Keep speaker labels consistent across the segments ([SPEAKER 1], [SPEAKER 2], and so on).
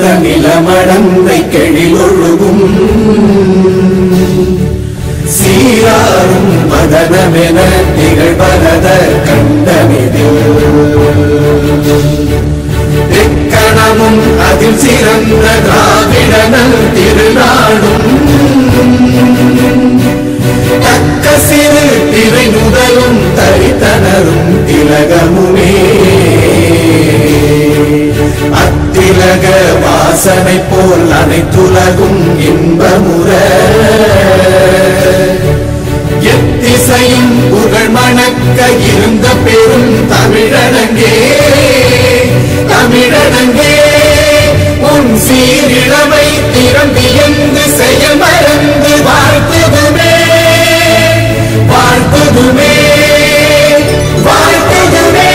[SPEAKER 1] நிலமடந்தை கெழிலொழுகும் சீராரும் மதனமென திகழ்வரத கண்டமிதில் எக்கணமும் அதில் சிறந்த திராவிடனல் திருநாடும் தக்க சிறு திரை முதலும் தரித்தனரும் திலகமுமே அத்திலக வாசனை போல் அனைத்துலகும் இன்பமுற எத்திசையும் புகழ் மணக்க இருந்த பெரும் தமிழனங்கே தமிழனங்கே உன் சீரிழமை திறம்பியந்து செயல் மறந்து வாழ்த்துதுமே வாழ்த்துதுமே வாழ்த்துதுமே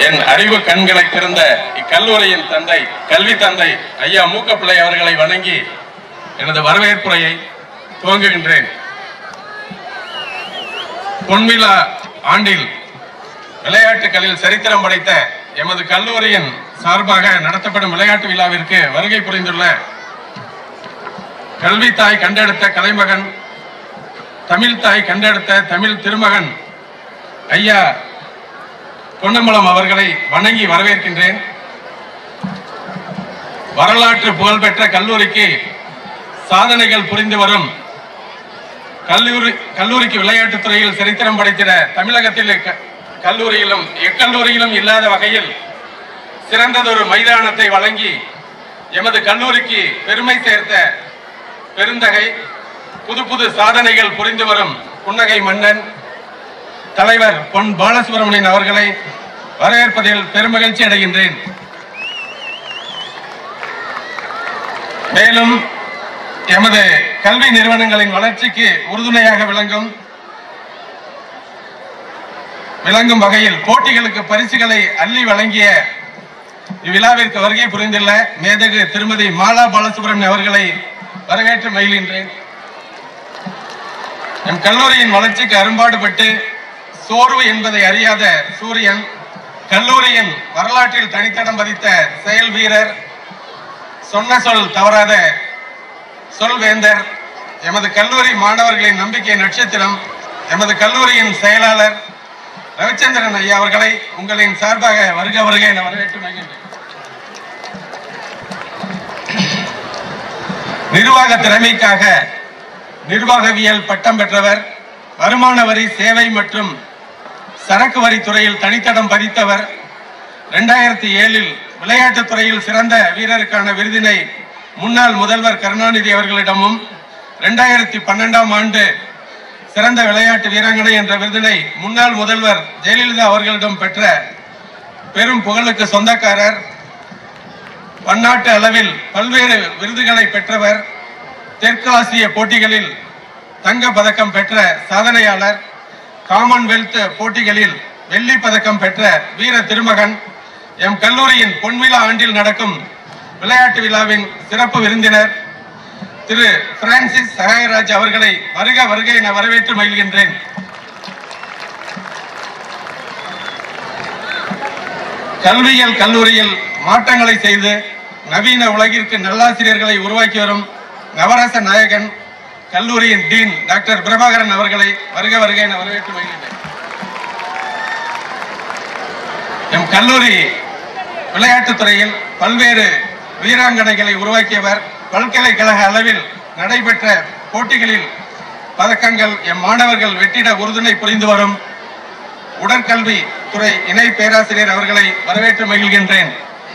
[SPEAKER 2] என் அறிவு கண்களை திறந்த இக்கல்லூரியின் தந்தை கல்வி தந்தை ஐயா மூக்கப்பிள்ளை அவர்களை வணங்கி எனது வரவேற்புரையை துவங்குகின்றேன் பொன்விழா ஆண்டில் விளையாட்டுகளில் சரித்திரம் படைத்த எமது கல்லூரியின் சார்பாக நடத்தப்படும் விளையாட்டு விழாவிற்கு வருகை புரிந்துள்ள கல்வி தாய் கண்டெடுத்த கலைமகன் தமிழ் தாய் கண்டெடுத்த தமிழ் திருமகன் ஐயா பொன்னம்பலம் அவர்களை வணங்கி வரவேற்கின்றேன் வரலாற்று புகழ்பெற்ற கல்லூரிக்கு சாதனைகள் புரிந்து வரும் கல்லூரி கல்லூரிக்கு விளையாட்டுத் துறையில் சரித்திரம் படைத்திட தமிழகத்தில் க- கல்லூரியிலும் எக்கல்லூரியிலும் இல்லாத வகையில் சிறந்ததொரு மைதானத்தை வழங்கி எமது கல்லூரிக்கு பெருமை சேர்த்த பெருந்தகை புது புது சாதனைகள் புரிந்து வரும் புன்னகை மன்னன் தலைவர் பொன் பாலசுப்ரமணியன் அவர்களை வரவேற்பதில் பெருமகிழ்ச்சி அடைகின்றேன் மேலும் எமது கல்வி நிறுவனங்களின் வளர்ச்சிக்கு உறுதுணையாக விளங்கும் விளங்கும் வகையில் போட்டிகளுக்கு பரிசுகளை அள்ளி வழங்கிய இவ்விழாவிற்கு வருகை புரிந்துள்ள மேதகு திருமதி மாலா பாலசுப்ரமணியன் அவர்களை வரவேற்று மகிழ்கின்றேன் எம் கல்லூரியின் வளர்ச்சிக்கு அரும்பாடுபட்டு சோர்வு என்பதை அறியாத சூரியன் கல்லூரியின் வரலாற்றில் தனித்தடம் பதித்த செயல் வீரர் சொன்ன சொல் தவறாத சொல்வேந்தர் எமது கல்லூரி மாணவர்களின் நம்பிக்கை நட்சத்திரம் எமது கல்லூரியின் செயலாளர் ரவிச்சந்திரன் ஐயா அவர்களை உங்களின் சார்பாக வருக வருக என வரவேற்று மகிழ்கிறேன் நிர்வாக திறமைக்காக நிர்வாகவியல் பட்டம் பெற்றவர் வருமான வரி சேவை மற்றும் சரக்கு வரி துறையில் தனித்தடம் பதித்தவர் இரண்டாயிரத்தி ஏழில் விளையாட்டுத் துறையில் சிறந்த வீரருக்கான விருதினை முன்னாள் முதல்வர் கருணாநிதி அவர்களிடமும் இரண்டாயிரத்தி பன்னெண்டாம் ஆண்டு சிறந்த விளையாட்டு வீராங்கனை என்ற விருதினை முன்னாள் முதல்வர் ஜெயலலிதா அவர்களிடம் பெற்ற பெரும் புகழுக்கு சொந்தக்காரர் பன்னாட்டு அளவில் பல்வேறு விருதுகளை பெற்றவர் தெற்கு ஆசிய போட்டிகளில் தங்க பதக்கம் பெற்ற சாதனையாளர் காமன்வெல்த் போட்டிகளில் வெள்ளி பதக்கம் பெற்ற வீர திருமகன் எம் கல்லூரியின் பொன்விழா ஆண்டில் நடக்கும் விளையாட்டு விழாவின் சிறப்பு விருந்தினர் திரு பிரான்சிஸ் சகாயராஜ் அவர்களை வருக வருக என வரவேற்று மகிழ்கின்றேன் கல்வியியல் கல்லூரியில் மாற்றங்களை செய்து நவீன உலகிற்கு நல்லாசிரியர்களை உருவாக்கி வரும் நவரச நாயகன் கல்லூரியின் டீன் டாக்டர் பிரபாகரன் அவர்களை வருக வருக என வரவேற்று மகிழ்கின்றேன் எம் கல்லூரி விளையாட்டுத் துறையில் பல்வேறு வீராங்கனைகளை உருவாக்கியவர் பல்கலைக்கழக அளவில் நடைபெற்ற போட்டிகளில் பதக்கங்கள் எம் மாணவர்கள் வெற்றிட உறுதுணை புரிந்து வரும் உடற்கல்வி துறை இணை பேராசிரியர் அவர்களை வரவேற்று மகிழ்கின்றேன்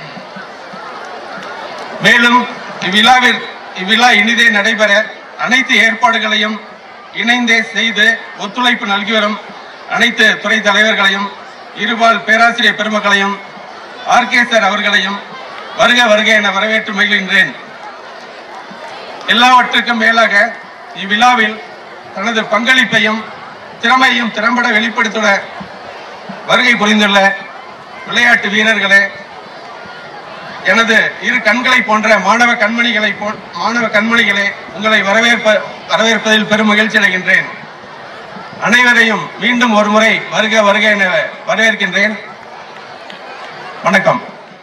[SPEAKER 2] மேலும் இவ்விழாவில் இவ்விழா இனிதே நடைபெற அனைத்து ஏற்பாடுகளையும் இணைந்தே செய்து ஒத்துழைப்பு நல்கி வரும் அனைத்து துறை தலைவர்களையும் இருபால் பேராசிரியர் பெருமக்களையும் ஆர்கே சார் அவர்களையும் வருக வருக என வரவேற்று மகிழ்கின்றேன் எல்லாவற்றுக்கும் மேலாக இவ்விழாவில் தனது பங்களிப்பையும் திறமையும் திறம்பட வெளிப்படுத்த வருகை புரிந்துள்ள விளையாட்டு வீரர்களே எனது இரு கண்களை போன்ற மாணவ கண்மணிகளை போ மாணவ கண்மணிகளே உங்களை வரவேற்ப வரவேற்பதில் பெரும் மகிழ்ச்சி அடைகின்றேன் அனைவரையும் மீண்டும் ஒரு முறை வருக வருக என வரவேற்கின்றேன் வணக்கம்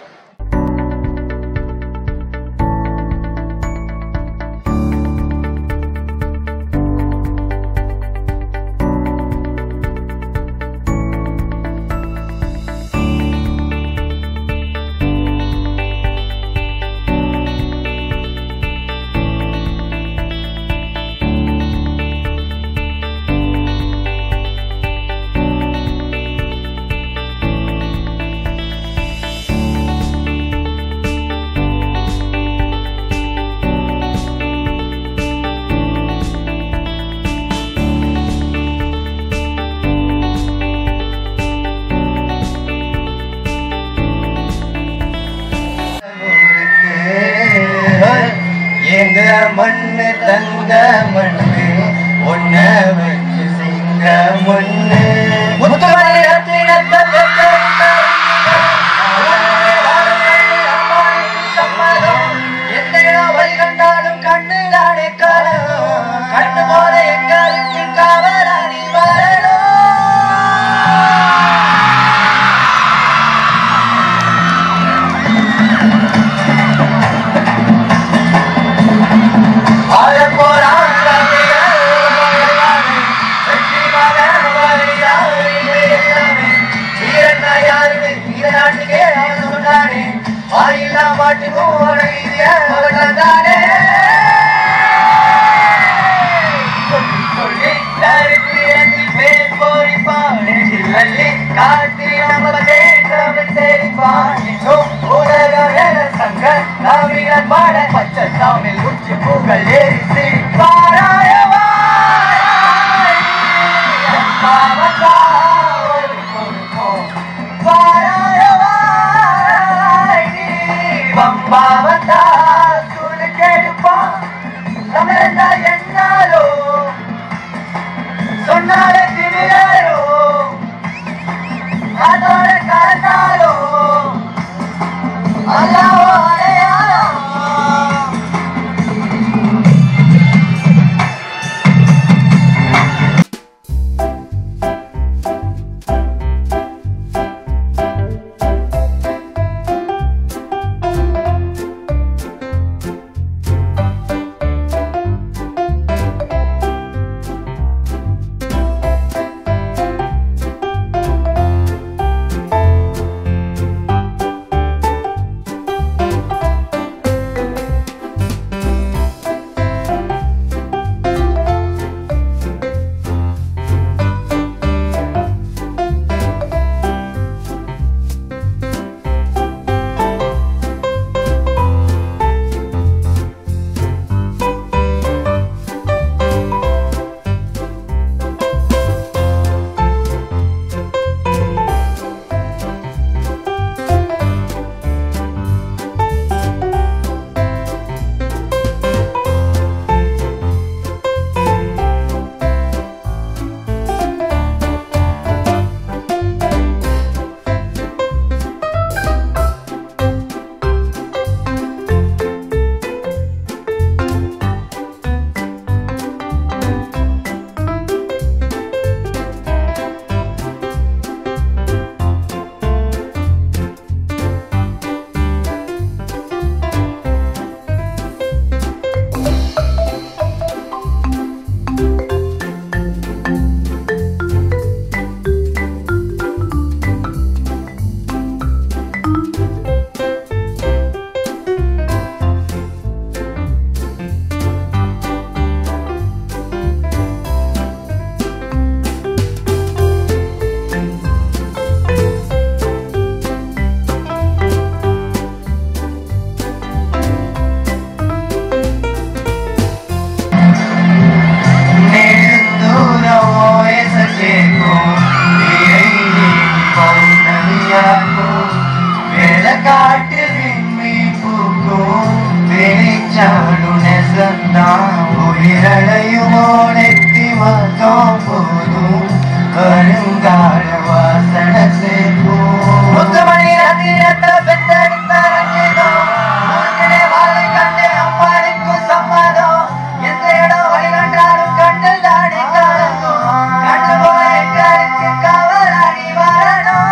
[SPEAKER 3] எங்க மண்ணு தங்க மண்ணு ஒன்ன வச்சு சிங்க மண்ணு முத்துமணி ரத்தினத்தை பெற்ற இந்த நாட்டுக்கே அவன் சொன்னானே வாயில்லா மாட்டுக்கும் வணங்கிய அவன் தந்தானே சொல்லி சொல்லி தருக்கு எத்தி பேர் போரிப்பான் நெஞ்சில் அள்ளி காட்டி நம்ம தேசம் தெரிப்பான் இன்னும் உலக வேத சங்க நவீன பாட பச்சை தமிழ் உச்சி பூக்கள் ஏறி சிரிப்பாராயவா சொன்னாலே திமிராரோ அதோட கலந்தாரோ அல்லாவோ அடையாளோ வருங்கால வாசன சேர்ப்போம் முத்துமணி ரத்தினத்தை பெற்றெடுத்த ரஞ்சிதம் உன்னிலே வாழை கண்டு அம்மாளுக்கும் சம்மதம் எந்த இடம் வழி கண்டாலும் கண்ணில் தாடி கலங்கும் கண்டு போல எங்களுக்கு கவலாடி வரணும்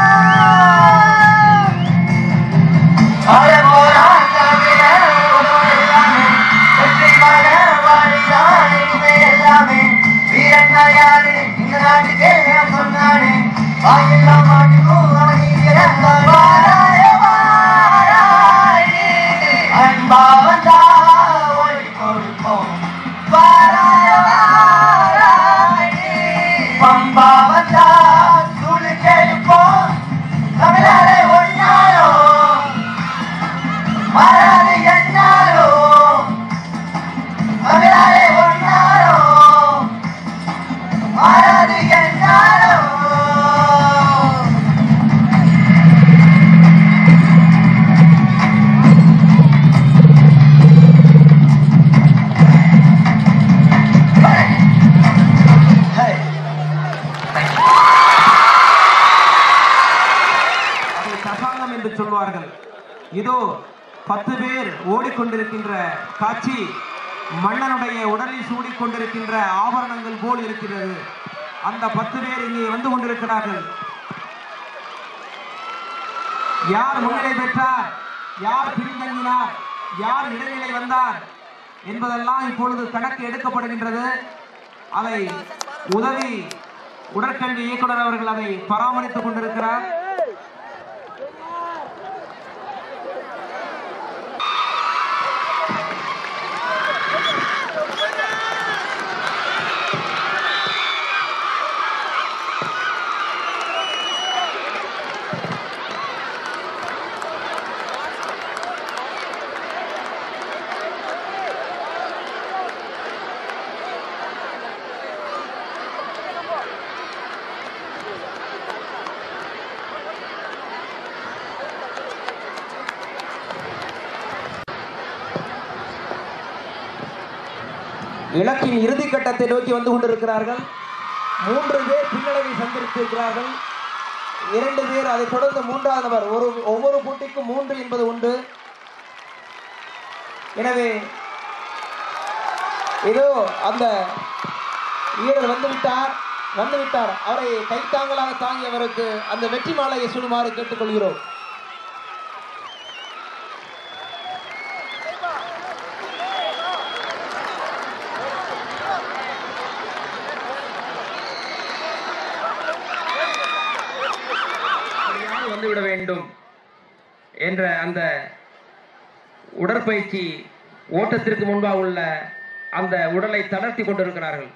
[SPEAKER 3] வாழ போறான் தமிழன் உன்னோடு எல்லாமே. வெற்றி மக வாழிதான் இனிமே எல்லாமே. வீரன்கள் யாரு? இந்த நாட்டுக்கே நான் சொன்னானே. வாயெல்லாம் மாட்டுக்கும் அவன் இறந்தார். வாராய வாராய் நீ. அன்பா வந்தா ஒளி கொடுப்போம். வாராய வாராய் நீ. பம்பா வந்தா சுடு கெடுப்போம். தமிழரை ஒன்னாலும் மாறாது என்னாலோ மகளாலே ஒன்னாலோ மாறாது என்னாலோ
[SPEAKER 4] அதை கசாலம் என்று சொல்வார்கள் இதோ பத்து பேர் ஓடிக்கொண்டிருக்கின்ற காட்சி மன்னனுடைய உடலில் சூடிக்கொண்டிருக்கின்ற ஆபரணங்கள் போல் இருக்கிறது அந்த பத்து பேர் இங்கே வந்து கொண்டிருக்கிறார்கள் யார் முன்னிலை பெற்றார் யார் பின்தங்கினார் யார் இடைநிலை வந்தார் என்பதெல்லாம் இப்பொழுது கணக்கு எடுக்கப்படுகின்றது அதை உதவி உடற்கல்வி இயக்குனர் அவர்கள் அதை பராமரித்துக் கொண்டிருக்கிறார் இலக்கின் இறுதி கட்டத்தை நோக்கி வந்து கொண்டிருக்கிறார்கள் மூன்று பேர் பின்னடைவை சந்தித்திருக்கிறார்கள் இரண்டு பேர் அதை தொடர்ந்து மூன்றாவது நபர் ஒரு ஒவ்வொரு போட்டிக்கும் மூன்று என்பது உண்டு எனவே இதோ அந்த வீரர் வந்துவிட்டார் வந்துவிட்டார் அவரை கைத்தாங்களாக தாங்கி அவருக்கு அந்த வெற்றி மாலையை சுடுமாறு கேட்டுக்கொள்கிறோம் எப்படியாவது வந்துவிட வேண்டும் என்ற அந்த உடற்பயிற்சி ஓட்டத்திற்கு முன்பாக உள்ள அந்த உடலை தளர்த்தி கொண்டிருக்கிறார்கள்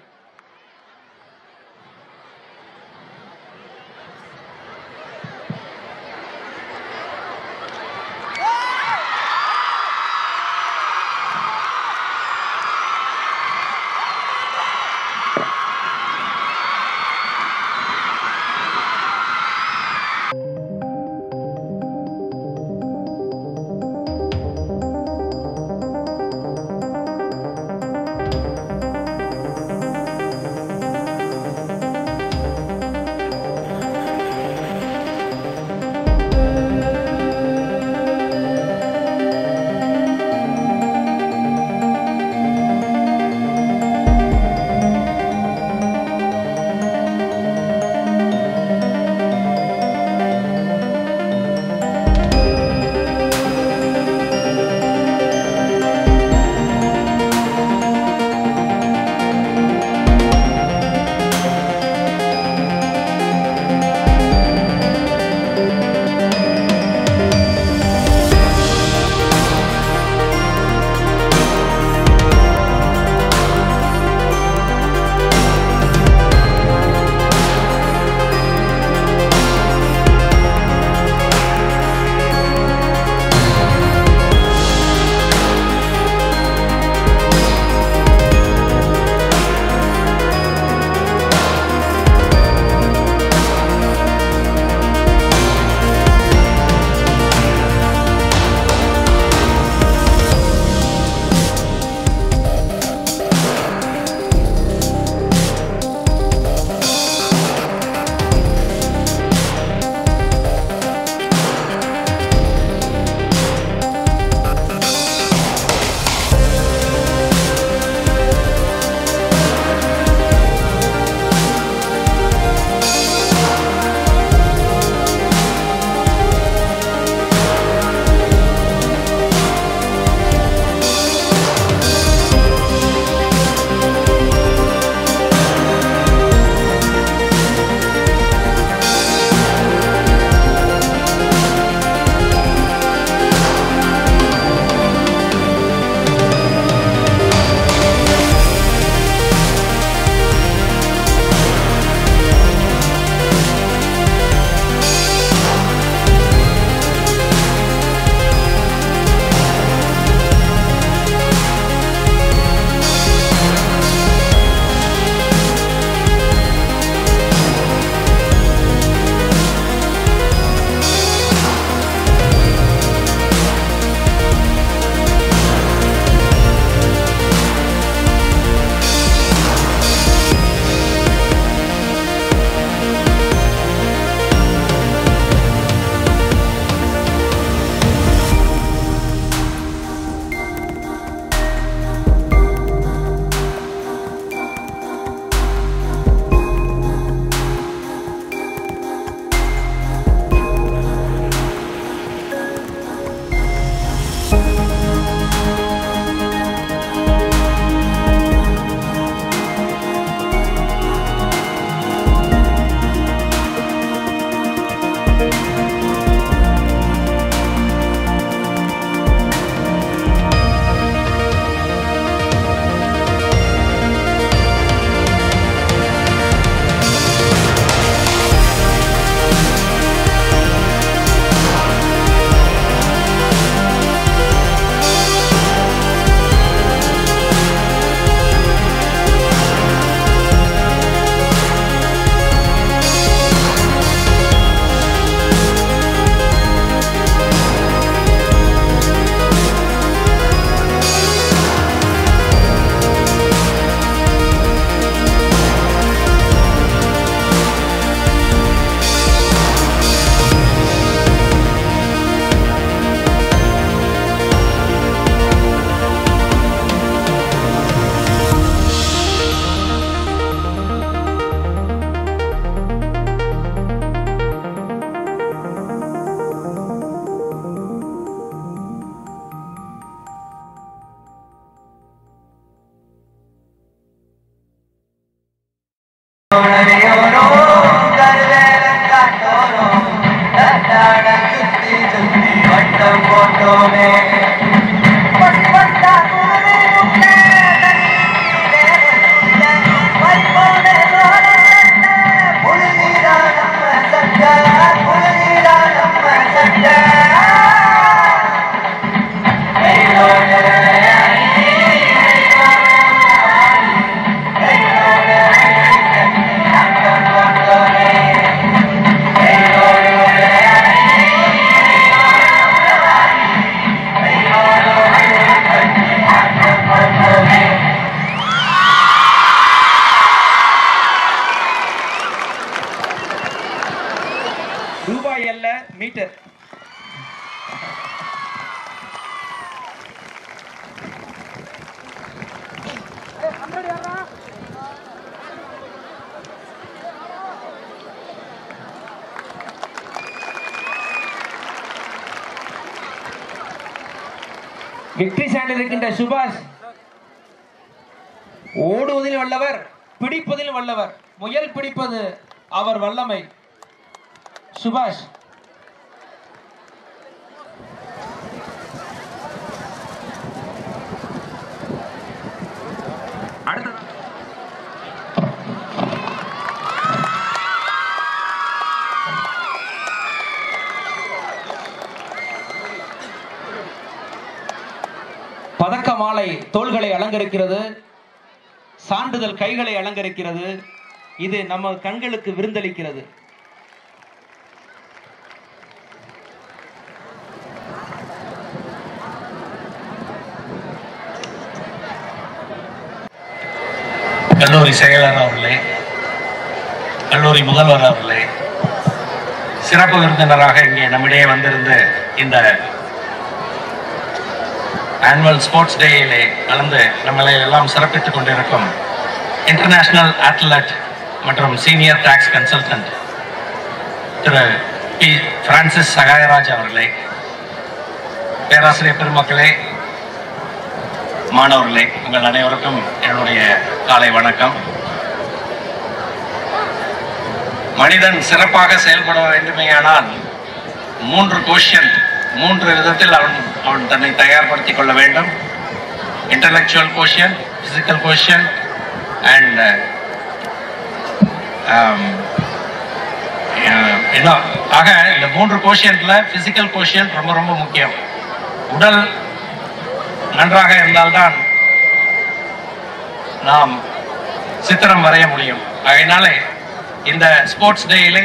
[SPEAKER 3] விளையாட சுத்தி சுத்தி வட்டம் போட்டோமே பொடி வந்தா குருவி முட்டை, தண்ணீரிலே நனைஞ்சிட, வைபோன சோழ சட்டை, புழுதிடா நம்ம சட்டை, புழுதிடா நம்ம சட்டை. வெயிலோட விளையாடி, வெயிலோட விளையாடி, வட்டம் போட்டோமே
[SPEAKER 4] ரூபாய் அல்ல மீட்டர் வெற்றி சான்றிருக்கின்ற சுபாஷ் ஓடுவதில் வல்லவர் பிடிப்பதில் வல்லவர் முயல் பிடிப்பது அவர் வல்லமை சுபாஷ் அடுத்த பதக்க மாலை தோள்களை அலங்கரிக்கிறது சான்றிதழ் கைகளை அலங்கரிக்கிறது இது நம்ம கண்களுக்கு விருந்தளிக்கிறது
[SPEAKER 2] கல்லூரி செயலர் அவர்களே கல்லூரி முதல்வர் அவர்களே சிறப்பு விருந்தினராக இங்கே நம்மிடையே வந்திருந்து இந்த ஆனுவல் ஸ்போர்ட்ஸ் டேயிலே கலந்து நம்மளை எல்லாம் சிறப்பித்துக் கொண்டிருக்கும் இன்டர்நேஷனல் அத்லட் மற்றும் senior tax consultant Thiru P Francis Sagayaraj அவர்களே பேராசிரியர் பெருமக்களே மாணவர்களே உங்கள் அனைவருக்கும் என்னுடைய காலை வணக்கம் மனிதன் சிறப்பாக செயல்பட வேண்டுமேயானால் மூன்று கோஷன் மூன்று விதத்தில் அவன் அவன் தன்னை தயார்படுத்திக் கொள்ள வேண்டும் intellectual quotient physical quotient and ஆக இந்த மூன்று கோஷன்ல பிசிக்கல் கோஷன் ரொம்ப ரொம்ப முக்கியம் உடல் நன்றாக இருந்தால்தான் நாம் சித்திரம் வரைய முடியும் அதனாலே இந்த ஸ்போர்ட்ஸ் டேயிலே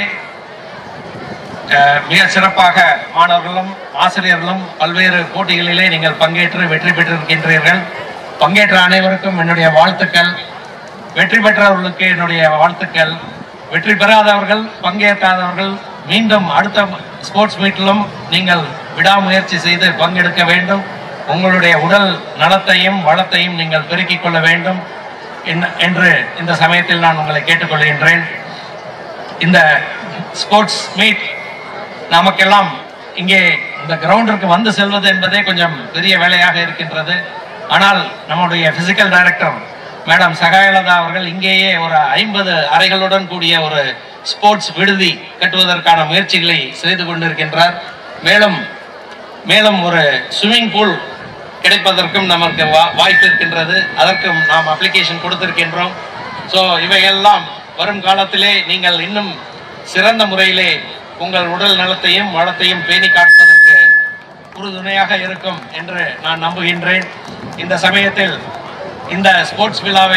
[SPEAKER 2] அஹ், மிக சிறப்பாக மாணவர்களும் ஆசிரியர்களும் பல்வேறு போட்டிகளிலே நீங்கள் பங்கேற்று வெற்றி பெற்றிருக்கின்றீர்கள் பங்கேற்ற அனைவருக்கும் என்னுடைய வாழ்த்துக்கள் வெற்றி பெற்றவர்களுக்கு என்னுடைய வாழ்த்துக்கள் வெற்றி பெறாதவர்கள் பங்கேற்காதவர்கள் மீண்டும் அடுத்த ஸ்போர்ட்ஸ் மீட்டிலும் நீங்கள் விடாமுயற்சி செய்து பங்கெடுக்க வேண்டும் உங்களுடைய உடல் நலத்தையும் வளத்தையும் நீங்கள் பெருக்கிக் கொள்ள வேண்டும் என்ன- என்று இந்த சமயத்தில் நான் உங்களை கேட்டுக்கொள்கின்றேன் இந்த ஸ்போர்ட்ஸ் மீட் நமக்கெல்லாம் இங்கே இந்த கிரவுண்டிற்கு வந்து செல்வது என்பதே கொஞ்சம் பெரிய வேலையாக இருக்கின்றது ஆனால் நம்முடைய பிசிக்கல் டைரக்டர் மேடம் சகாயலதா அவர்கள் இங்கேயே ஒரு ஐம்பது அறைகளுடன் கூடிய ஒரு ஸ்போர்ட்ஸ் விடுதி கட்டுவதற்கான முயற்சிகளை செய்து கொண்டிருக்கின்றார் மேலும் மேலும் ஒரு ஸ்விம்மிங் பூல் கிடைப்பதற்கும் நமக்கு வா- வாய்ப்பு இருக்கின்றது அதற்கும் நாம் அப்ளிகேஷன் கொடுத்திருக்கின்றோம் ஸோ இவையெல்லாம் வரும் காலத்திலே நீங்கள் இன்னும் சிறந்த முறையிலே உங்கள் உடல் நலத்தையும் வளத்தையும் பேணி காப்பதற்கு உறுதுணையாக இருக்கும் என்று நான் நம்புகின்றேன் இந்த சமயத்தில் இந்த ஸ்போர்ட்ஸ் விழாவை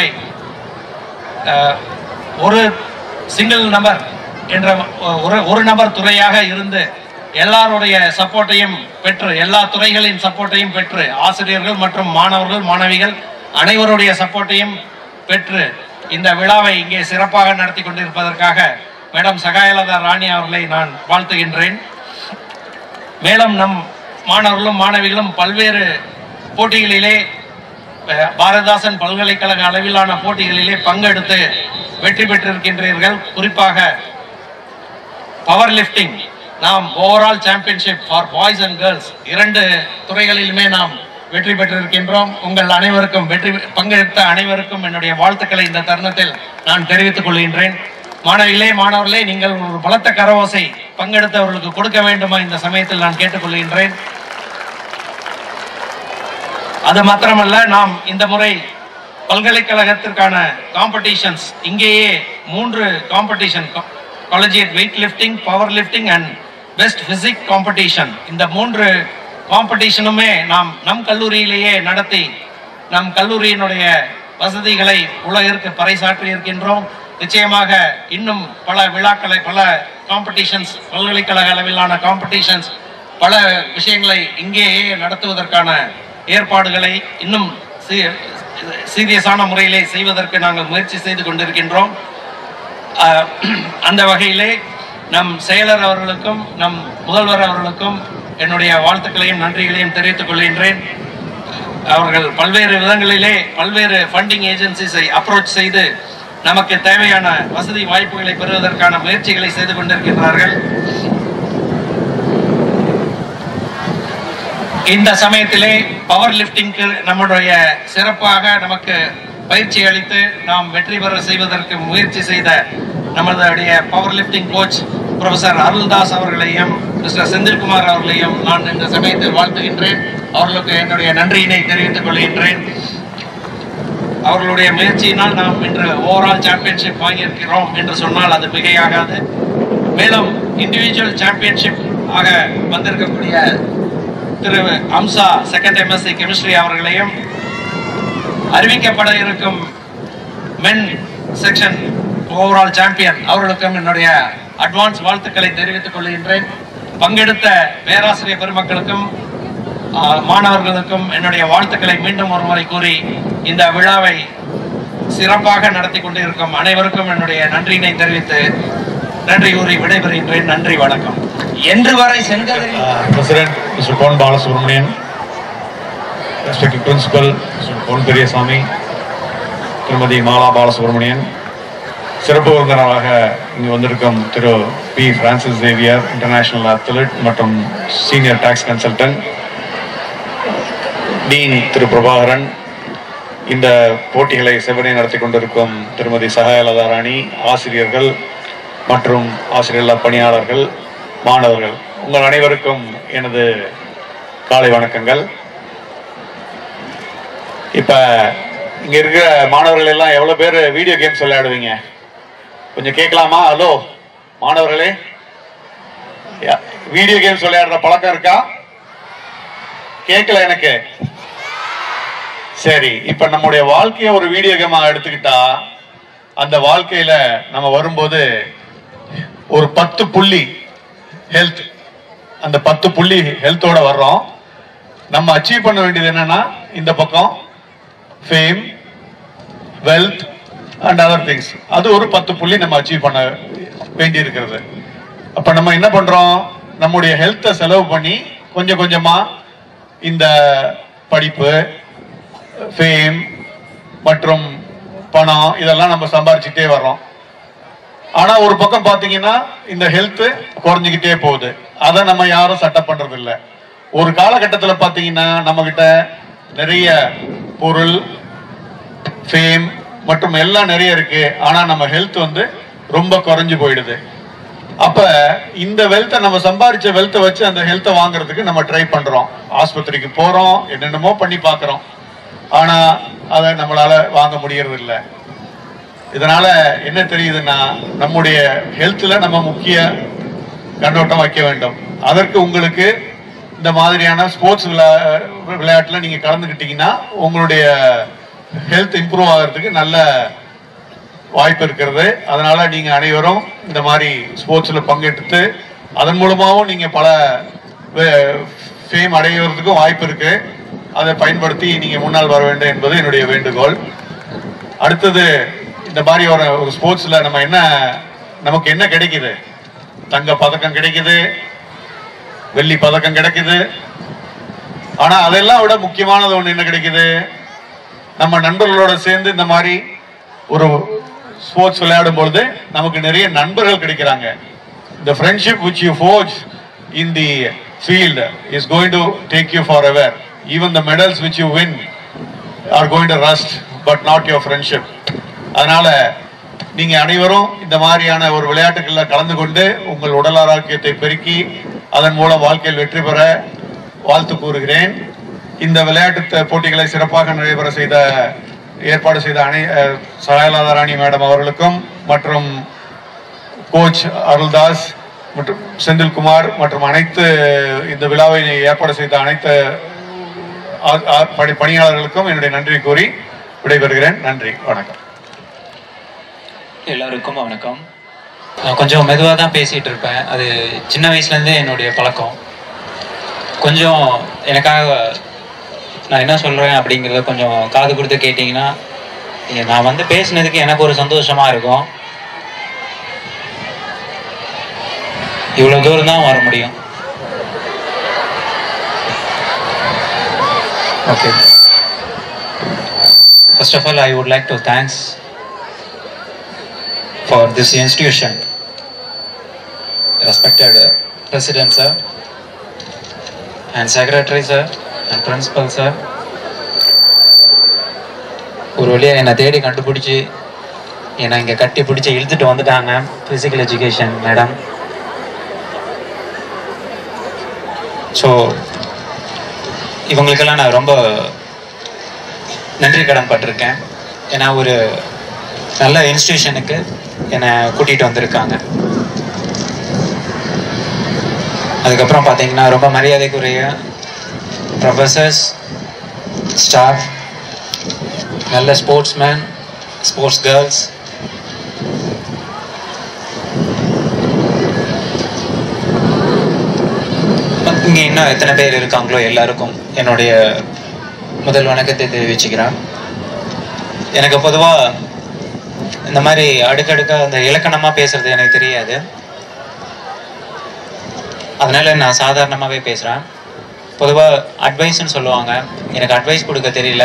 [SPEAKER 2] அஹ், ஒரு சிங்கிள் நபர் என்ற ஒரு ஒரு நபர் துறையாக இருந்து எல்லாருடைய சப்போர்ட்டையும் பெற்று எல்லா துறைகளின் சப்போர்ட்டையும் பெற்று ஆசிரியர்கள் மற்றும் மாணவர்கள் மாணவிகள் அனைவருடைய சப்போர்ட்டையும் பெற்று இந்த விழாவை இங்கே சிறப்பாக நடத்தி கொண்டிருப்பதற்காக மேடம் சகாயலதா ராணி அவர்களை நான் வாழ்த்துகின்றேன் மேலும் நம் மாணவர்களும் மாணவிகளும் பல்வேறு போட்டிகளிலே அஹ், பாரதிதாசன் பல்கலைக்கழக அளவிலான போட்டிகளிலே பங்கெடுத்து வெற்றி பெற்றிருக்கின்றீர்கள் குறிப்பாக பவர் லிஃப்டிங் நாம் overall championship for boys and girls இரண்டு துறைகளிலுமே நாம் வெற்றி பெற்றிருக்கின்றோம் உங்கள் அனைவருக்கும் வெற்றி பங்கெடுத்த அனைவருக்கும் என்னுடைய வாழ்த்துக்களை இந்த தருணத்தில் நான் தெரிவித்துக் கொள்கின்றேன் மாணவிகளே மாணவர்களே நீங்கள் ஒரு பலத்த கரவோசை
[SPEAKER 5] பங்கெடுத்தவர்களுக்கு கொடுக்க வேண்டுமா இந்த சமயத்தில் நான் கேட்டுக்கொள்கின்றேன் அது மாத்திரமல்ல நாம் இந்த முறை பல்கலைக்கழகத்திற்கான காம்படிஷன்ஸ் இங்கேயே மூன்று competition collegiate weight lifting power lifting and best physique competition இந்த மூன்று காம்படிஷனுமே நாம் நம் கல்லூரியிலேயே நடத்தி நம் கல்லூரியினுடைய வசதிகளை உலகிற்கு பறைசாற்றி இருக்கின்றோம் நிச்சயமாக இன்னும் பல விழாக்களை பல காம்படிஷன்ஸ் பல்கலைக்கழக அளவிலான காம்படிஷன்ஸ் பல விஷயங்களை இங்கேயே நடத்துவதற்கான ஏற்பாடுகளை இன்னும் சீரியஸான முறையிலே செய்வதற்கு நாங்கள் முயற்சி செய்து கொண்டிருக்கின்றோம் அஹ், அந்த வகையிலே நம் செயலர் அவர்களுக்கும் நம் முதல்வர் அவர்களுக்கும் என்னுடைய வாழ்த்துக்களையும் நன்றிகளையும் தெரிவித்துக் கொள்கின்றேன் அவர்கள் பல்வேறு விதங்களிலே பல்வேறு ஃபண்டிங் ஏஜென்சிஸை அப்ரோச் செய்து நமக்கு தேவையான வசதி வாய்ப்புகளை பெறுவதற்கான முயற்சிகளை செய்து கொண்டிருக்கின்றார்கள் இந்த சமயத்திலே பவர் லிஃப்டிங்க்கு நம்முடைய சிறப்பாக நமக்கு பயிற்சி அளித்து நாம் வெற்றி பெற செய்வதற்கு முயற்சி செய்த நம்மளுடைய power lifting coach professor Aruldas அவர்களையும் மிஸ்டர் செந்தில்குமார் அவர்களையும் நான் இந்த சமயத்தில் வாழ்த்துகின்றேன் அவர்களுக்கு என்னுடைய நன்றியினை தெரிவித்துக் கொள்கின்றேன் அவர்களுடைய முயற்சியினால் நாம் இன்று ஓவரால் சாம்பியன்ஷிப் வாங்கியிருக்கிறோம் என்று சொன்னால் அது மிகையாகாது மேலும் இண்டிவிஜுவல் சாம்பியன்ஷிப் ஆக வந்திருக்கக்கூடிய திரு அம்சா செகண்ட் எம்எஸ்சி கெமிஸ்ட்ரி அவர்களையும் அறிவிக்கப்பட இருக்கும் மென் செக்ஷன் ஓவரால் சாம்பியன் அவர்களுக்கும் என்னுடைய அட்வான்ஸ் வாழ்த்துக்களை தெரிவித்துக் கொள்கின்றேன் பங்கெடுத்த பேராசிரியர் பெருமக்களுக்கும் ஆ, மாணவர்களுக்கும் என்னுடைய வாழ்த்துக்களை மீண்டும் ஒரு முறை கூறி இந்த விழாவை சிறப்பாக நடத்தி கொண்டிருக்கும் அனைவருக்கும் என்னுடைய நன்றியினை தெரிவித்து நன்றி கூறி விடைபெறுகின்றேன் நன்றி வணக்கம்
[SPEAKER 3] என்று வரை செங்கதிரில்
[SPEAKER 6] Uh, President Mr. Pon Balasubramanian, respected Principal Mr. Pon Periyasamy, திருமதி மாலா பாலசுப்ரமணியன் சிறப்பு விருந்தினராக இங்கு வந்திருக்கும் Thiru P Francis Xavier international athlete மற்றும் senior tax consultant dean Thiru Prabhakaran இந்த போட்டிகளை செவனை நடத்தி கொண்டிருக்கும் திருமதி சகாயலதா ராணி ஆசிரியர்கள் மற்றும் ஆசிரியர் பணியாளர்கள் மாணவர்கள் உங்கள் அனைவருக்கும் எனது காலை வணக்கங்கள் இப்ப இங்க இருக்கிற மாணவர்கள் எல்லாம் எவ்வளவு பேர் வீடியோ கேம்ஸ் விளையாடுவீங்க கொஞ்சம் கேட்கலாமா ஹலோ மாணவர்களே வீடியோ கேம்ஸ் விளையாடுற பழக்கம் இருக்கா கேட்கல எனக்கு சரி இப்ப நம்முடைய வாழ்க்கைய ஒரு வீடியோ கேமா எடுத்துக்கிட்டா அந்த வாழ்க்கையில நம்ம வரும்போது ஒரு பத்து புள்ளி ஹெல்த் அந்த பத்து புள்ளி ஹெல்த்தோட வர்றோம் நம்ம அச்சீவ் பண்ண வேண்டியது என்னன்னா இந்த பக்கம் fame wealth and other things அது ஒரு பத்து புள்ளி நம்ம அச்சீவ் பண்ண வேண்டி இருக்கிறது அப்ப நம்ம என்ன பண்றோம் நம்முடைய ஹெல்த்தை செலவு பண்ணி கொஞ்சம் கொஞ்சமா இந்த படிப்பு ஃபேம் மற்றும் பணம் இதெல்லாம் நம்ம சம்பாரிச்சுட்டே வர்றோம் ஆனா ஒரு பக்கம் பாத்தீங்கன்னா இந்த ஹெல்த் குறைஞ்சுக்கிட்டே போகுது அதை நம்ம யாரும் சட்டம் பண்றது இல்ல ஒரு காலகட்டத்துல பாத்தீங்கன்னா நம்ம கிட்ட நிறைய பொருள் ஃபேம் மற்றும் எல்லாம் நிறைய இருக்கு ஆனா நம்ம ஹெல்த் வந்து ரொம்ப குறைஞ்சு போயிடுது அப்ப இந்த வெல்த்தை நம்ம சம்பாரிச்ச வெல்த்தை வச்சு அந்த ஹெல்த்தை வாங்குறதுக்கு நம்ம ட்ரை பண்றோம் ஆஸ்பத்திரிக்கு போறோம் என்னென்னமோ பண்ணி பார்க்கறோம் ஆனா அதை நம்மளால வாங்க முடியறது இல்லை இதனால என்ன தெரியுதுன்னா நம்முடைய ஹெல்த்ல நம்ம முக்கிய கண்ணோட்டம் வைக்க வேண்டும் அதற்கு உங்களுக்கு இந்த மாதிரியான ஸ்போர்ட்ஸ் விளையாட்டுல நீங்க கலந்துக்கிட்டீங்கன்னா உங்களுடைய ஹெல்த் இம்ப்ரூவ் ஆகிறதுக்கு நல்ல வாய்ப்பு இருக்கிறது அதனால நீங்க அனைவரும் இந்த மாதிரி ஸ்போர்ட்ஸ்ல பங்கெடுத்து அதன் மூலமாகவும் நீங்க பல ஃபேம் அடைகிறதுக்கும் வாய்ப்பு இருக்கு அதை பயன்படுத்தி நீங்க முன்னால் வர வேண்டும் என்பது என்னுடைய வேண்டுகோள் அடுத்தது இந்த மாதிரி ஒரு ஒரு ஸ்போர்ட்ஸ்ல நம்ம என்ன நமக்கு என்ன கிடைக்குது தங்க பதக்கம் கிடைக்குது வெள்ளி பதக்கம் கிடைக்குது ஆனா அதெல்லாம் விட முக்கியமானது ஒண்ணு என்ன கிடைக்குது நம்ம நண்பர்களோட சேர்ந்து இந்த மாதிரி ஒரு ஸ்போர்ட்ஸ் விளையாடும் பொழுது நமக்கு நிறைய நண்பர்கள் கிடைக்கிறாங்க the friendship which you forge in the field is going to take you forever even the medals which you win are going to rust but not your friendship அதனால நீங்க அனைவரும் இந்த மாதிரியான ஒரு விளையாட்டுகள்ல கலந்து கொண்டு உங்கள் உடல் ஆரோக்கியத்தை பெருக்கி அதன் மூலம் வாழ்க்கையில் வெற்றி பெற வாழ்த்து கூறுகிறேன் இந்த விளையாட்டு த- போட்டிகளை சிறப்பாக நடைபெற செய்த ஏற்பாடு செய்த அனை அஹ், சகாயலாதாராணி மேடம் அவர்களுக்கும் மற்றும் கோச் அருள்தாஸ் மற்றும் செந்தில்குமார் மற்றும் அனைத்து இந்த விழாவை ஏற்பாடு செய்த அனைத்து ஆ- ஆ- பணி- பணியாளர்களுக்கும் என்னுடைய நன்றி கூறி விடைபெறுகிறேன் நன்றி வணக்கம்
[SPEAKER 7] எல்லாருக்கும் வணக்கம் நான் கொஞ்சம் மெதுவாக தான் பேசிகிட்டு இருப்பேன் அது சின்ன வயசுலேருந்தே என்னுடைய பழக்கம் கொஞ்சம் எனக்காக நான் என்ன சொல்கிறேன் அப்படிங்கிறத கொஞ்சம் காது கொடுத்து கேட்டிங்கன்னா இங்க நான் வந்து பேசுனதுக்கு எனக்கு ஒரு சந்தோஷமாக இருக்கும் இவ்வளோ தூரம் தான் வர முடியும் okay first of all I would like to thanks for this institution. Respected uh, President sir and Secretary sir and Principal sir. ஒரு வழியா என்னை தேடி கண்டுபிடிச்சி என்னை இங்கே கட்டி பிடிச்சி இழுத்துட்டு வந்துட்டாங்க ஃபிசிக்கல் எஜுகேஷன் மேடம் ஸோ இவங்களுக்கெல்லாம் நான் ரொம்ப நன்றி கடன் பட்டிருக்கேன் ஏன்னா ஒரு நல்ல இன்ஸ்டிடியூஷனுக்கு என்னை கூட்டிகிட்டு வந்திருக்காங்க அதுக்கப்புறம் பார்த்தீங்கன்னா ரொம்ப மரியாதைக்குரிய ப்ரொஃபஸர்ஸ் ஸ்டாஃப் நல்ல ஸ்போர்ட்ஸ்மேன் ஸ்போர்ட்ஸ் கேர்ள்ஸ் இங்கே இன்னும் எத்தனை பேர் இருக்காங்களோ எல்லாருக்கும் என்னுடைய முதல் வணக்கத்தை தெரிவிச்சுக்கிறேன் எனக்கு பொதுவாக இந்த மாதிரி அடுக்கடுக்கா அந்த இலக்கணமா பேசுறது எனக்கு தெரியாது அதனால நான் சாதாரணமாகவே பேசுகிறேன் பொதுவாக அட்வைஸ்னு சொல்லுவாங்க எனக்கு அட்வைஸ் கொடுக்க தெரியல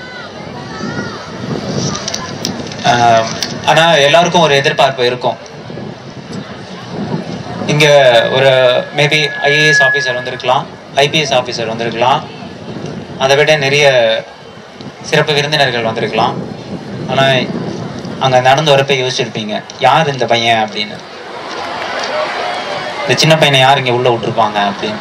[SPEAKER 7] ஆஹ், ஆனா எல்லாருக்கும் ஒரு எதிர்பார்ப்பு இருக்கும் இங்க ஒரு மேபி ஐஏஎஸ் ஆஃபீஸர் வந்திருக்கலாம் ஐபிஎஸ் ஆஃபீஸர் வந்திருக்கலாம் அதை விட நிறைய சிறப்பு விருந்தினர்கள் வந்திருக்கலாம் ஆனா அங்க நடந்து வரப்ப யோசிச்சிருப்பீங்க யார் இந்த பையன் அப்படின்னு இந்த சின்ன பையனை யார் இங்க உள்ள விட்டுருப்பாங்க அப்படின்னு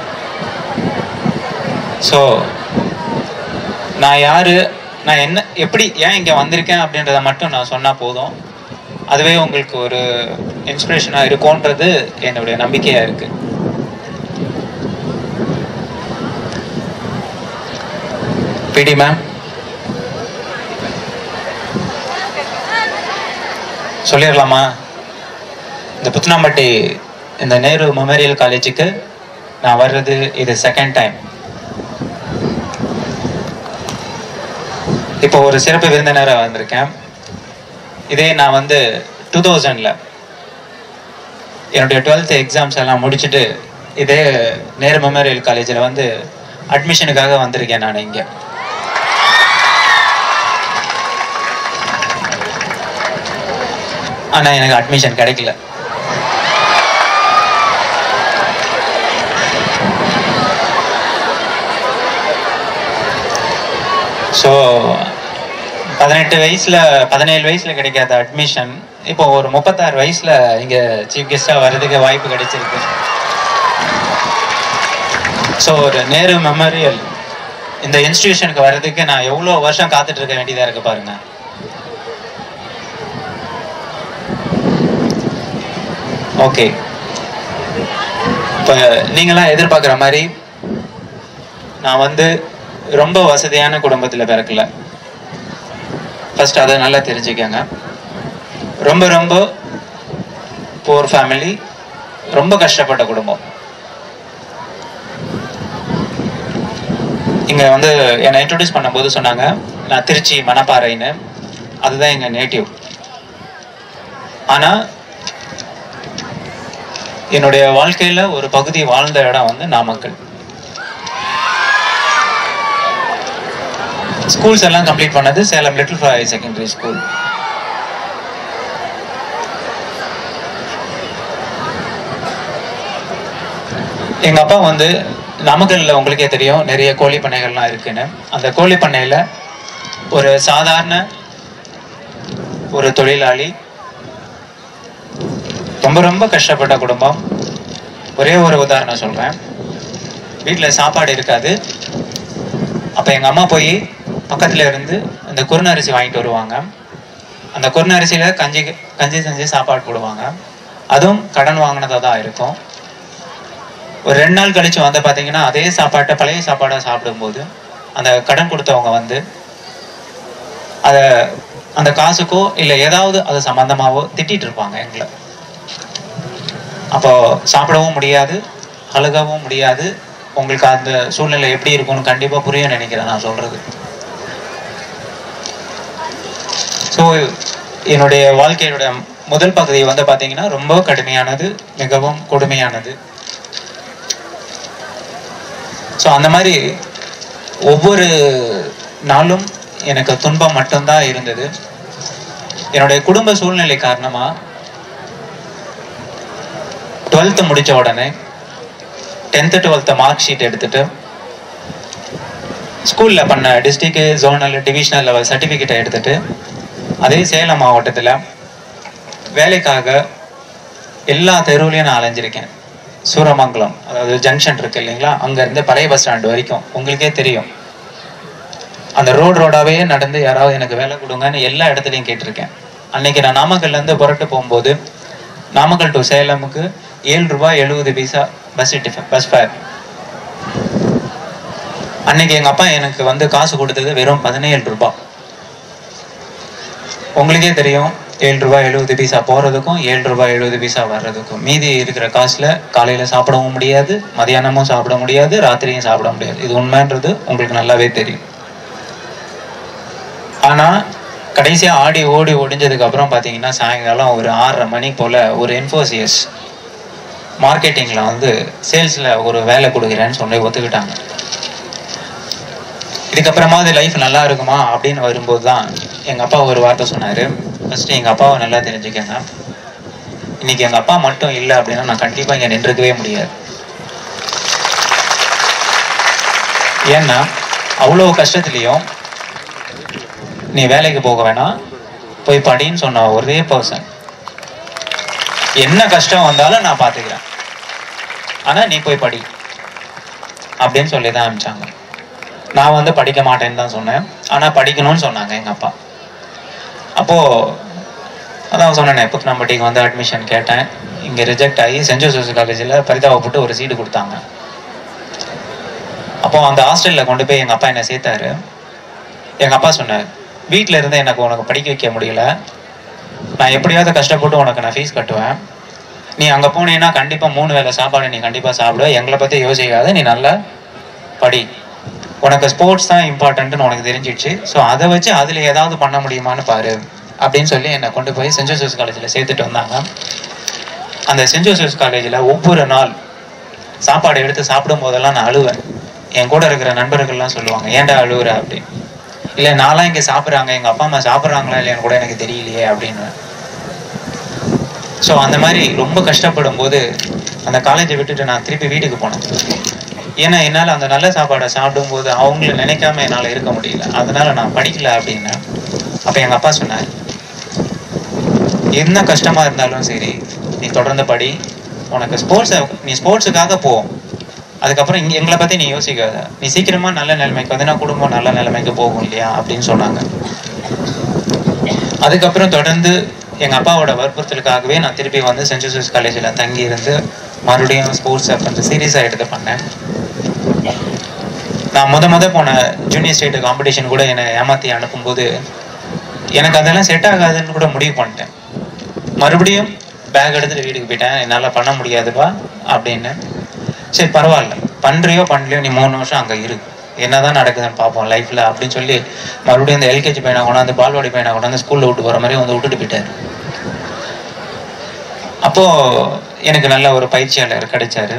[SPEAKER 7] ஸோ நான் யாரு நான் என்ன எப்படி ஏன் இங்க வந்திருக்கேன் அப்படின்றத மட்டும் நான் சொன்னா போதும் அதுவே உங்களுக்கு ஒரு இன்ஸ்பிரேஷனா இருக்கும்ன்றது என்னுடைய நம்பிக்கையா இருக்கு பிடி மேம் சொல்லிடலாமா இந்த புத்தனாம்பட்டி இந்த நேரு மெமோரியல் காலேஜுக்கு நான் வர்றது இது செகண்ட் டைம் இப்போ ஒரு சிறப்பு விருந்தினராக வந்திருக்கேன் இதே நான் வந்து டூ தௌசண்டில் என்னுடைய டுவெல்த் எக்ஸாம்ஸ் எல்லாம் முடிச்சுட்டு இதே நேரு மெமோரியல் காலேஜில் வந்து அட்மிஷனுக்காக வந்திருக்கேன் நான் இங்கே ஆனால் எனக்கு அட்மிஷன் கிடைக்கல ஸோ பதினெட்டு வயசுல பதினேழு வயசுல கிடைக்காத அட்மிஷன் இப்போ ஒரு முப்பத்தாறு வயசுல இங்க சீஃப் கெஸ்டா வர்றதுக்கு வாய்ப்பு கிடைச்சிருக்கு ஸோ ஒரு நேரு மெமோரியல் இந்த இன்ஸ்டிடியூஷனுக்கு வர்றதுக்கு நான் எவ்வளோ வருஷம் காத்துட்டு இருக்க வேண்டியதா இருக்கு பாருங்க ஓகே இப்போ நீங்களாம் எதிர்பார்க்குற மாதிரி நான் வந்து ரொம்ப வசதியான குடும்பத்தில் பிறக்கல ஃபர்ஸ்ட் அதை நல்லா தெரிஞ்சுக்கங்க ரொம்ப ரொம்ப போர் ஃபேமிலி ரொம்ப கஷ்டப்பட்ட குடும்பம் இங்க வந்து என்னை இன்ட்ரடியூஸ் பண்ணும்போது சொன்னாங்க நான் திருச்சி மணப்பாறைன்னு அதுதான் எங்க நேட்டிவ் ஆனா என்னுடைய வாழ்க்கையில ஒரு பகுதி வாழ்ந்த இடம் வந்து நாமக்கல் ஸ்கூல்ஸ் எல்லாம் கம்ப்ளீட் பண்ணது Salem little fly secondary school எங்க அப்பா வந்து நாமக்கல்ல உங்களுக்கே தெரியும் நிறைய கோழி பண்ணைகள்லாம் இருக்குன்னு அந்த கோழி பண்ணையில ஒரு சாதாரண ஒரு தொழிலாளி ரொம்ப ரொம்ப கஷ்டப்பட்ட குடும்பம் ஒரே ஒரு உதாரணம் சொல்றேன் வீட்டில் சாப்பாடு இருக்காது அப்போ எங்கள் அம்மா போய் பக்கத்தில் இருந்து அந்த குருணரிசி வாங்கிட்டு வருவாங்க அந்த குருணரிசியில் கஞ்சி கஞ்சி செஞ்சு சாப்பாடு போடுவாங்க அதுவும் கடன் வாங்கினதாக தான் இருக்கும் ஒரு ரெண்டு நாள் கழிச்சு வந்து பார்த்தீங்கன்னா அதே சாப்பாட்டை பழைய சாப்பாடை சாப்பிடும்போது அந்த கடன் கொடுத்தவங்க வந்து அதை அந்த காசுக்கோ இல்லை ஏதாவது அது சம்பந்தமாவோ திட்டிட்டு இருப்பாங்க எங்களை அப்போ சாப்பிடவும் முடியாது அழுகவும் முடியாது உங்களுக்கு அந்த சூழ்நிலை எப்படி இருக்கும்னு கண்டிப்பா புரியும் நினைக்கிறேன் நான் சொல்றது ஸோ என்னுடைய வாழ்க்கையோட முதல் பகுதி வந்து பாத்தீங்கன்னா ரொம்ப கடுமையானது மிகவும் கொடுமையானது ஸோ அந்த மாதிரி ஒவ்வொரு நாளும் எனக்கு துன்பம் மட்டும்தான் இருந்தது என்னுடைய குடும்ப சூழ்நிலை காரணமா டுவெல்த்து முடிச்ச உடனே டென்த்து டுவெல்த்து மார்க் ஷீட் எடுத்துட்டு ஸ்கூலில் பண்ண டிஸ்ட்ரிக்ட் ஜோனல் டிவிஷனல் லெவல் சர்டிஃபிகேட்டை எடுத்துட்டு அதே சேலம் மாவட்டத்தில் வேலைக்காக எல்லா தெருவுலையும் நான் அலைஞ்சிருக்கேன் சூரமங்கலம் அதாவது ஜங்ஷன் இருக்கு இல்லைங்களா அங்கேருந்து பழைய பஸ் ஸ்டாண்டு வரைக்கும் உங்களுக்கே தெரியும் அந்த ரோடு ரோடாவே நடந்து யாராவது எனக்கு வேலை கொடுங்கன்னு எல்லா இடத்துலையும் கேட்டிருக்கேன் அன்னைக்கு நான் நாமக்கல்லேருந்து புரட்டு போகும்போது நாமக்கல் டு சேலமுக்கு ஏழு ரூபாய் எழுபது பைசா பஸ் டிஃபன் பஸ் ஃபேர் அன்னைக்கு எங்க அப்பா எனக்கு வந்து காசு கொடுத்தது வெறும் பதினேழு ரூபாய் உங்களுக்கே தெரியும் ஏழு ரூபாய் எழுபது பைசா போறதுக்கும் ஏழு ரூபாய் எழுபது பைசா வர்றதுக்கும் மீதி இருக்கிற காசுல காலையில சாப்பிடவும் முடியாது மதியானமும் சாப்பிட முடியாது ராத்திரியும் சாப்பிட முடியாது இது உண்மைன்றது உங்களுக்கு நல்லாவே தெரியும் ஆனா கடைசியா ஆடி ஓடி ஒடிஞ்சதுக்கு அப்புறம் பாத்தீங்கன்னா சாயங்காலம் ஒரு ஆறரை மணி போல ஒரு இன்ஃபோசியஸ் மார்க்கெட்டிங்ல வந்து சேல்ஸ்ல ஒரு வேலை கொடுக்குறேன்னு சொல்லி ஒத்துக்கிட்டாங்க இதுக்கப்புறமா அது லைஃப் நல்லா இருக்குமா அப்படின்னு வரும்போது தான் எங்க அப்பா ஒரு வார்த்தை சொன்னாரு ஃபர்ஸ்ட் எங்க அப்பாவை நல்லா தெரிஞ்சுக்கங்க இன்னைக்கு எங்க அப்பா மட்டும் இல்லை அப்படின்னா நான் கண்டிப்பா இங்க நின்றுக்கவே முடியாது ஏன்னா அவ்வளோ கஷ்டத்துலயும் நீ வேலைக்கு போக வேணாம் போய் படின்னு சொன்ன ஒரே பர்சன் என்ன கஷ்டம் வந்தாலும் நான் பார்த்துக்கிறேன் ஆனா நீ போய் படி அப்படின்னு சொல்லி தான் அனுப்பிச்சாங்க நான் வந்து படிக்க மாட்டேன்னு தான் சொன்னேன் ஆனா படிக்கணும்னு சொன்னாங்க எங்க அப்பா அப்போ அதான் சொன்னேன் புத்தனம்பட்டிக்கு வந்து அட்மிஷன் கேட்டேன் இங்க ரிஜெக்ட் ஆகி சென்ட் ஜோசப் காலேஜில் பரிதாபப்பட்டு ஒரு சீட்டு கொடுத்தாங்க அப்போ அந்த ஹாஸ்டல்ல கொண்டு போய் எங்க அப்பா என்னை சேர்த்தாரு எங்க அப்பா சொன்னார் வீட்ல இருந்து எனக்கு உனக்கு படிக்க வைக்க முடியல நான் எப்படியாவது கஷ்டப்பட்டு உனக்கு நான் ஃபீஸ் கட்டுவேன் நீ அங்க போனீங்கன்னா கண்டிப்பா மூணு வேளை சாப்பாடு நீ கண்டிப்பா சாப்பிடுவ எங்களை பத்தி யோசிக்காத நீ நல்லா படி உனக்கு ஸ்போர்ட்ஸ் தான் இம்பார்ட்டன்ட்னு உனக்கு தெரிஞ்சிடுச்சு ஸோ அதை வச்சு அதுல ஏதாவது பண்ண முடியுமான்னு பாரு அப்படின்னு சொல்லி என்னை கொண்டு போய் சென்ட் ஜோசப்ஸ் காலேஜில் சேர்த்துட்டு வந்தாங்க அந்த சென்ட் ஜோசப்ஸ் காலேஜில் ஒவ்வொரு நாள் சாப்பாடு எடுத்து சாப்பிடும் போதெல்லாம் நான் அழுவேன் என் கூட இருக்கிற நண்பர்கள்லாம் சொல்லுவாங்க ஏன்டா அழுவுற அப்படின்னு இல்லை நான்லாம் இங்கே சாப்பிட்றாங்க எங்கள் அப்பா அம்மா சாப்பிட்றாங்களா இல்லையான்னு கூட எனக்கு தெரியலையே அப்படின்னு ஸோ அந்த மாதிரி ரொம்ப கஷ்டப்படும் போது அந்த காலேஜை விட்டுட்டு நான் திருப்பி வீட்டுக்கு போனேன் ஏன்னா என்னால் அந்த நல்ல சாப்பாடை சாப்பிடும்போது அவங்கள நினைக்காம என்னால் இருக்க முடியல அதனால நான் படிக்கல அப்படின்னு அப்போ எங்கள் அப்பா சொன்னார் என்ன கஷ்டமா இருந்தாலும் சரி நீ தொடர்ந்து படி உனக்கு ஸ்போர்ட்ஸை நீ ஸ்போர்ட்ஸுக்காக போ அதுக்கப்புறம் இங்க எங்களை பத்தி நீ யோசிக்காத நீ சீக்கிரமா நல்ல நிலைமைக்கு வந்து நான் குடும்பம் நல்ல நிலைமைக்கு போகும் இல்லையா அப்படின்னு சொன்னாங்க அதுக்கப்புறம் தொடர்ந்து எங்க அப்பாவோட வற்புறுத்தலுக்காகவே நான் திருப்பி வந்து சென்ட் ஜோசப்ஸ் காலேஜில் தங்கி இருந்து மறுபடியும் ஸ்போர்ட்ஸை கொஞ்சம் சீரியஸாக எடுத்து பண்ணேன் நான் முத முத போன ஜூனியர் ஸ்டேட் காம்படிஷன் கூட என்னை ஏமாத்தி அனுப்பும்போது எனக்கு அதெல்லாம் செட் ஆகாதுன்னு கூட முடிவு பண்ணிட்டேன் மறுபடியும் பேக் எடுத்துட்டு வீட்டுக்கு போயிட்டேன் என்னால் பண்ண முடியாதுப்பா அப்படின்னு சரி பரவாயில்ல பண்றியோ பண்ணலையோ நீ மூணு வருஷம் அங்கே இரு என்னதான் நடக்குதுன்னு பார்ப்போம் லைஃப்ல அப்படின்னு சொல்லி மறுபடியும் இந்த எல்கேஜி பையனை கொண்டாந்து பால்வாடி பையனை கொண்டாந்து ஸ்கூல்ல விட்டு போற மாதிரி வந்து விட்டுட்டு போயிட்டாரு அப்போ எனக்கு நல்ல ஒரு பயிற்சியாளர் கிடைச்சாரு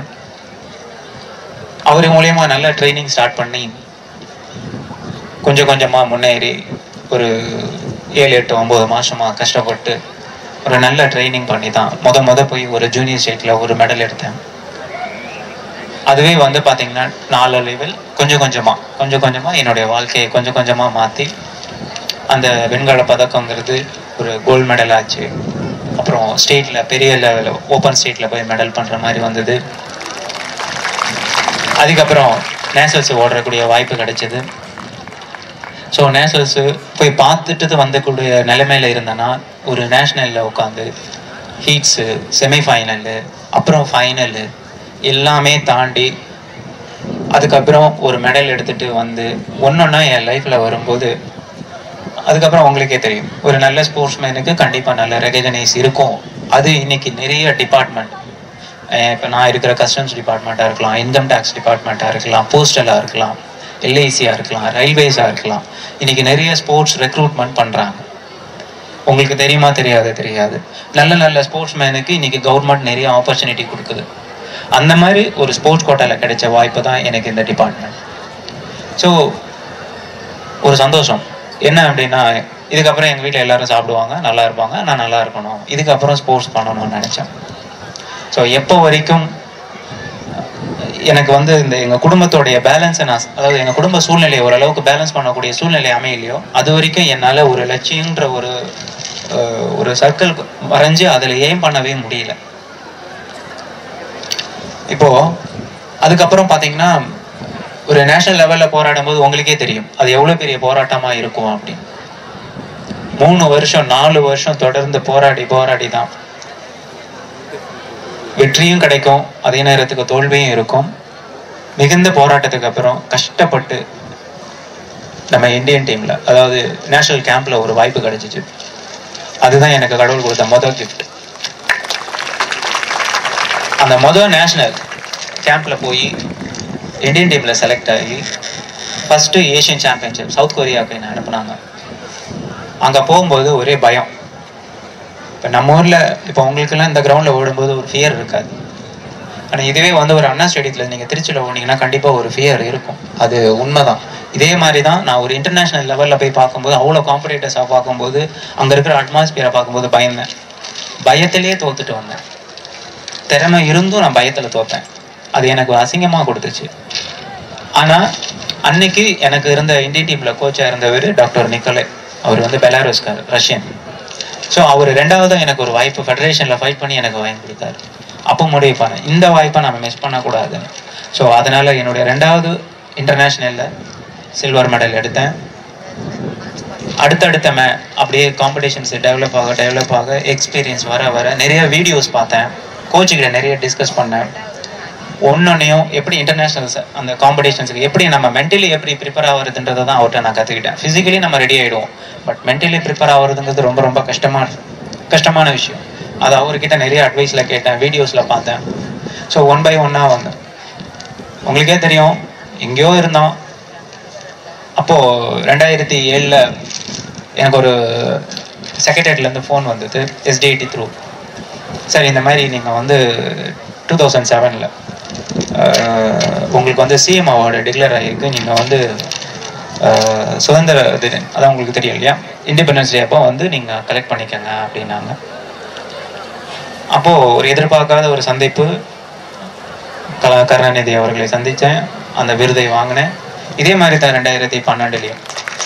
[SPEAKER 7] அவர் மூலியமா நல்ல ட்ரைனிங் ஸ்டார்ட் பண்ணி கொஞ்சம் கொஞ்சமா முன்னேறி ஒரு ஏழு எட்டு ஒன்பது மாசமா கஷ்டப்பட்டு ஒரு நல்ல ட்ரைனிங் பண்ணி தான் முத முத போய் ஒரு ஜூனியர் ஸ்டேட்ல ஒரு மெடல் எடுத்தேன் அதுவே வந்து பாத்தீங்கன்னா நாளடைவில் கொஞ்சம் கொஞ்சமா கொஞ்சம் கொஞ்சமா என்னுடைய வாழ்க்கையை கொஞ்சம் கொஞ்சமா மாத்தி அந்த வெண்கல பதக்கங்கிறது ஒரு கோல்டு மெடல் ஆச்சு அப்புறம் ஸ்டேட்டில் பெரிய லெவலில் ஓப்பன் ஸ்டேட்டில் போய் மெடல் பண்ணுற மாதிரி வந்தது அதுக்கப்புறம் நேஷனல்ஸ் ஓடுறக்கூடிய வாய்ப்பு கிடைச்சது ஸோ நேஷனல்ஸு போய் பார்த்துட்டு வந்தக்கூடிய நிலைமையில இருந்தேன்னா ஒரு நேஷ்னலில் உட்காந்து ஹீட்ஸு செமிஃபைனலு அப்புறம் ஃபைனலு எல்லாமே தாண்டி அதுக்கப்புறம் ஒரு மெடல் எடுத்துட்டு வந்து ஒன்றொன்னா என் லைஃப்பில் வரும்போது அதுக்கப்புறம் உங்களுக்கே தெரியும் ஒரு நல்ல ஸ்போர்ட்ஸ்மேனுக்கு கண்டிப்பாக நல்ல ரெகனைஸ் இருக்கும் அது இன்னைக்கு நிறைய டிபார்ட்மெண்ட் இப்போ நான் இருக்கிற கஸ்டம்ஸ் டிபார்ட்மெண்ட்டாக இருக்கலாம் இன்கம் டேக்ஸ் டிபார்ட்மெண்ட்டாக இருக்கலாம் போஸ்டலாக இருக்கலாம் எல்ஐசியாக இருக்கலாம் ரயில்வேஸாக இருக்கலாம் இன்னைக்கு நிறைய ஸ்போர்ட்ஸ் ரெக்ரூட்மெண்ட் பண்ணுறாங்க உங்களுக்கு தெரியுமா தெரியாது தெரியாது நல்ல நல்ல ஸ்போர்ட்ஸ்மேனுக்கு இன்னைக்கு கவர்மெண்ட் நிறைய ஆப்பர்ச்சுனிட்டி கொடுக்குது அந்த மாதிரி ஒரு ஸ்போர்ட்ஸ் கோட்டாவில் கிடைச்ச வாய்ப்பு தான் எனக்கு இந்த டிபார்ட்மெண்ட் ஸோ ஒரு சந்தோஷம் என்ன அப்படின்னா இதுக்கப்புறம் எங்கள் வீட்டில் எல்லாரும் சாப்பிடுவாங்க நல்லா இருப்பாங்க நான் நல்லா இருக்கணும் இதுக்கப்புறம் ஸ்போர்ட்ஸ் பண்ணணும்னு நினச்சேன் ஸோ எப்போ வரைக்கும் எனக்கு வந்து இந்த எங்கள் குடும்பத்தோடைய பேலன்ஸை நான் அதாவது எங்கள் குடும்ப சூழ்நிலையை ஓரளவுக்கு பேலன்ஸ் பண்ணக்கூடிய சூழ்நிலை அமையலையோ அது வரைக்கும் என்னால் ஒரு லட்சியன்ற ஒரு அஹ், ஒரு சர்க்கிள் வரைஞ்சு அதில் ஏம் பண்ணவே முடியல இப்போ அதுக்கப்புறம் பார்த்தீங்கன்னா ஒரு நேஷனல் லெவலில் போராடும் போது உங்களுக்கே தெரியும் அது எவ்வளோ பெரிய போராட்டமாக இருக்கும் அப்படின்னு மூணு வருஷம் நாலு வருஷம் தொடர்ந்து போராடி போராடி தான் வெற்றியும் கிடைக்கும் அதே நேரத்துக்கு தோல்வியும் இருக்கும் மிகுந்த போராட்டத்துக்கு அப்புறம் கஷ்டப்பட்டு நம்ம இந்தியன் டீம்ல அதாவது நேஷனல் கேம்ப்ல ஒரு வாய்ப்பு கிடைச்சிச்சு அதுதான் எனக்கு கடவுள் கொடுத்த மொதல் கிஃப்ட் அந்த மொதல் நேஷனல் கேம்ப்ல போய் இந்தியன் டீம்ல செலக்ட் ஆகி ஃபர்ஸ்ட் ஏஷியன் சாம்பியன்ஷிப் சவுத் கொரியாவுக்கு என்ன அனுப்புனாங்க அங்க போகும்போது ஒரே பயம் இப்போ நம்ம ஊர்ல இப்போ உங்களுக்கெல்லாம் இந்த கிரவுண்ட்ல ஓடும்போது ஒரு ஃபியர் இருக்காது ஆனா இதுவே வந்து ஒரு அண்ணா ஸ்டேடியத்தில் நீங்க திருச்சியில் ஓடினீங்கன்னா கண்டிப்பா ஒரு ஃபியர் இருக்கும் அது உண்மைதான் இதே மாதிரி தான் நான் ஒரு இன்டர்நேஷனல் லெவல்ல போய் பார்க்கும்போது அவ்வளோ காம்படேட்டர்ஸாக பார்க்கும்போது அங்க இருக்கிற அட்மாஸ்பியரை பார்க்கும்போது பயந்தேன் பயத்திலேயே தோத்துட்டு வந்தேன் திறமை இருந்தும் நான் பயத்துல தோத்தேன் அது எனக்கு ஒரு அசிங்கமா கொடுத்துச்சு ஆனா அன்னைக்கு எனக்கு இருந்த இந்தியன் டீம்ல கோச்சா இருந்தவர் டாக்டர் நிக்கோலே அவர் வந்து பெலாரஸ்கார் ரஷ்யன் ஸோ அவர் ரெண்டாவது எனக்கு ஒரு வாய்ப்பு ஃபெடரேஷனில் ஃபைட் பண்ணி எனக்கு வாங்கி கொடுத்தாரு அப்போ முடிவு பண்ணேன் இந்த வாய்ப்பை நம்ம மிஸ் பண்ணக்கூடாதுன்னு ஸோ அதனால என்னுடைய ரெண்டாவது இன்டர்நேஷ்னலில் சில்வர் மெடல் எடுத்தேன் அடுத்தடுத்த மே அப்படியே காம்படிஷன்ஸ் டெவலப் ஆக டெவலப் ஆக எக்ஸ்பீரியன்ஸ் வர வர நிறைய வீடியோஸ் பார்த்தேன் கோச்சுக்கிட்ட நிறைய டிஸ்கஸ் பண்ணேன் ஒன்னொன்னையும் எப்படி இன்டர்நேஷனல்ஸ் அந்த காம்படிஷன்ஸுக்கு எப்படி நம்ம மென்டலி எப்படி ப்ரிப்பேர் ஆகுறதுன்றதை தான் அவர்கிட்ட நான் கற்றுக்கிட்டேன் ஃபிசிக்கலி நம்ம ரெடி ஆகிடுவோம் பட் மென்டலி ப்ரிப்பேர் ஆகுறதுங்கிறது ரொம்ப ரொம்ப கஷ்டமான கஷ்டமான விஷயம் அது அவர்கிட்ட நிறைய அட்வைஸில் கேட்டேன் வீடியோஸில் பார்த்தேன் ஸோ ஒன் பை ஒன்னாக வந்தேன் உங்களுக்கே தெரியும் எங்கேயோ இருந்தோம் அப்போது ரெண்டாயிரத்தி ஏழில் எனக்கு ஒரு செக்ரட்டரியேட்லேருந்து ஃபோன் வந்தது எஸ்டிஐடி த்ரூ சார் இந்த மாதிரி நீங்கள் வந்து டூ தௌசண்ட் செவனில் உங்களுக்கு வந்து சிஎம் அவார்டு டிக்ளேர் ஆகிருக்கு நீங்கள் வந்து அஹ், சுதந்திர தினம் அதான் உங்களுக்கு தெரியும் இல்லையா இண்டிபெண்டன்ஸ் டே அப்போ வந்து நீங்கள் கலெக்ட் பண்ணிக்கங்க அப்படின்னாங்க அப்போது ஒரு எதிர்பார்க்காத ஒரு சந்திப்பு கலா கருணாநிதி அவர்களை சந்தித்தேன் அந்த விருதை வாங்கினேன் இதே மாதிரி தான் ரெண்டாயிரத்தி பன்னெண்டுலேயும்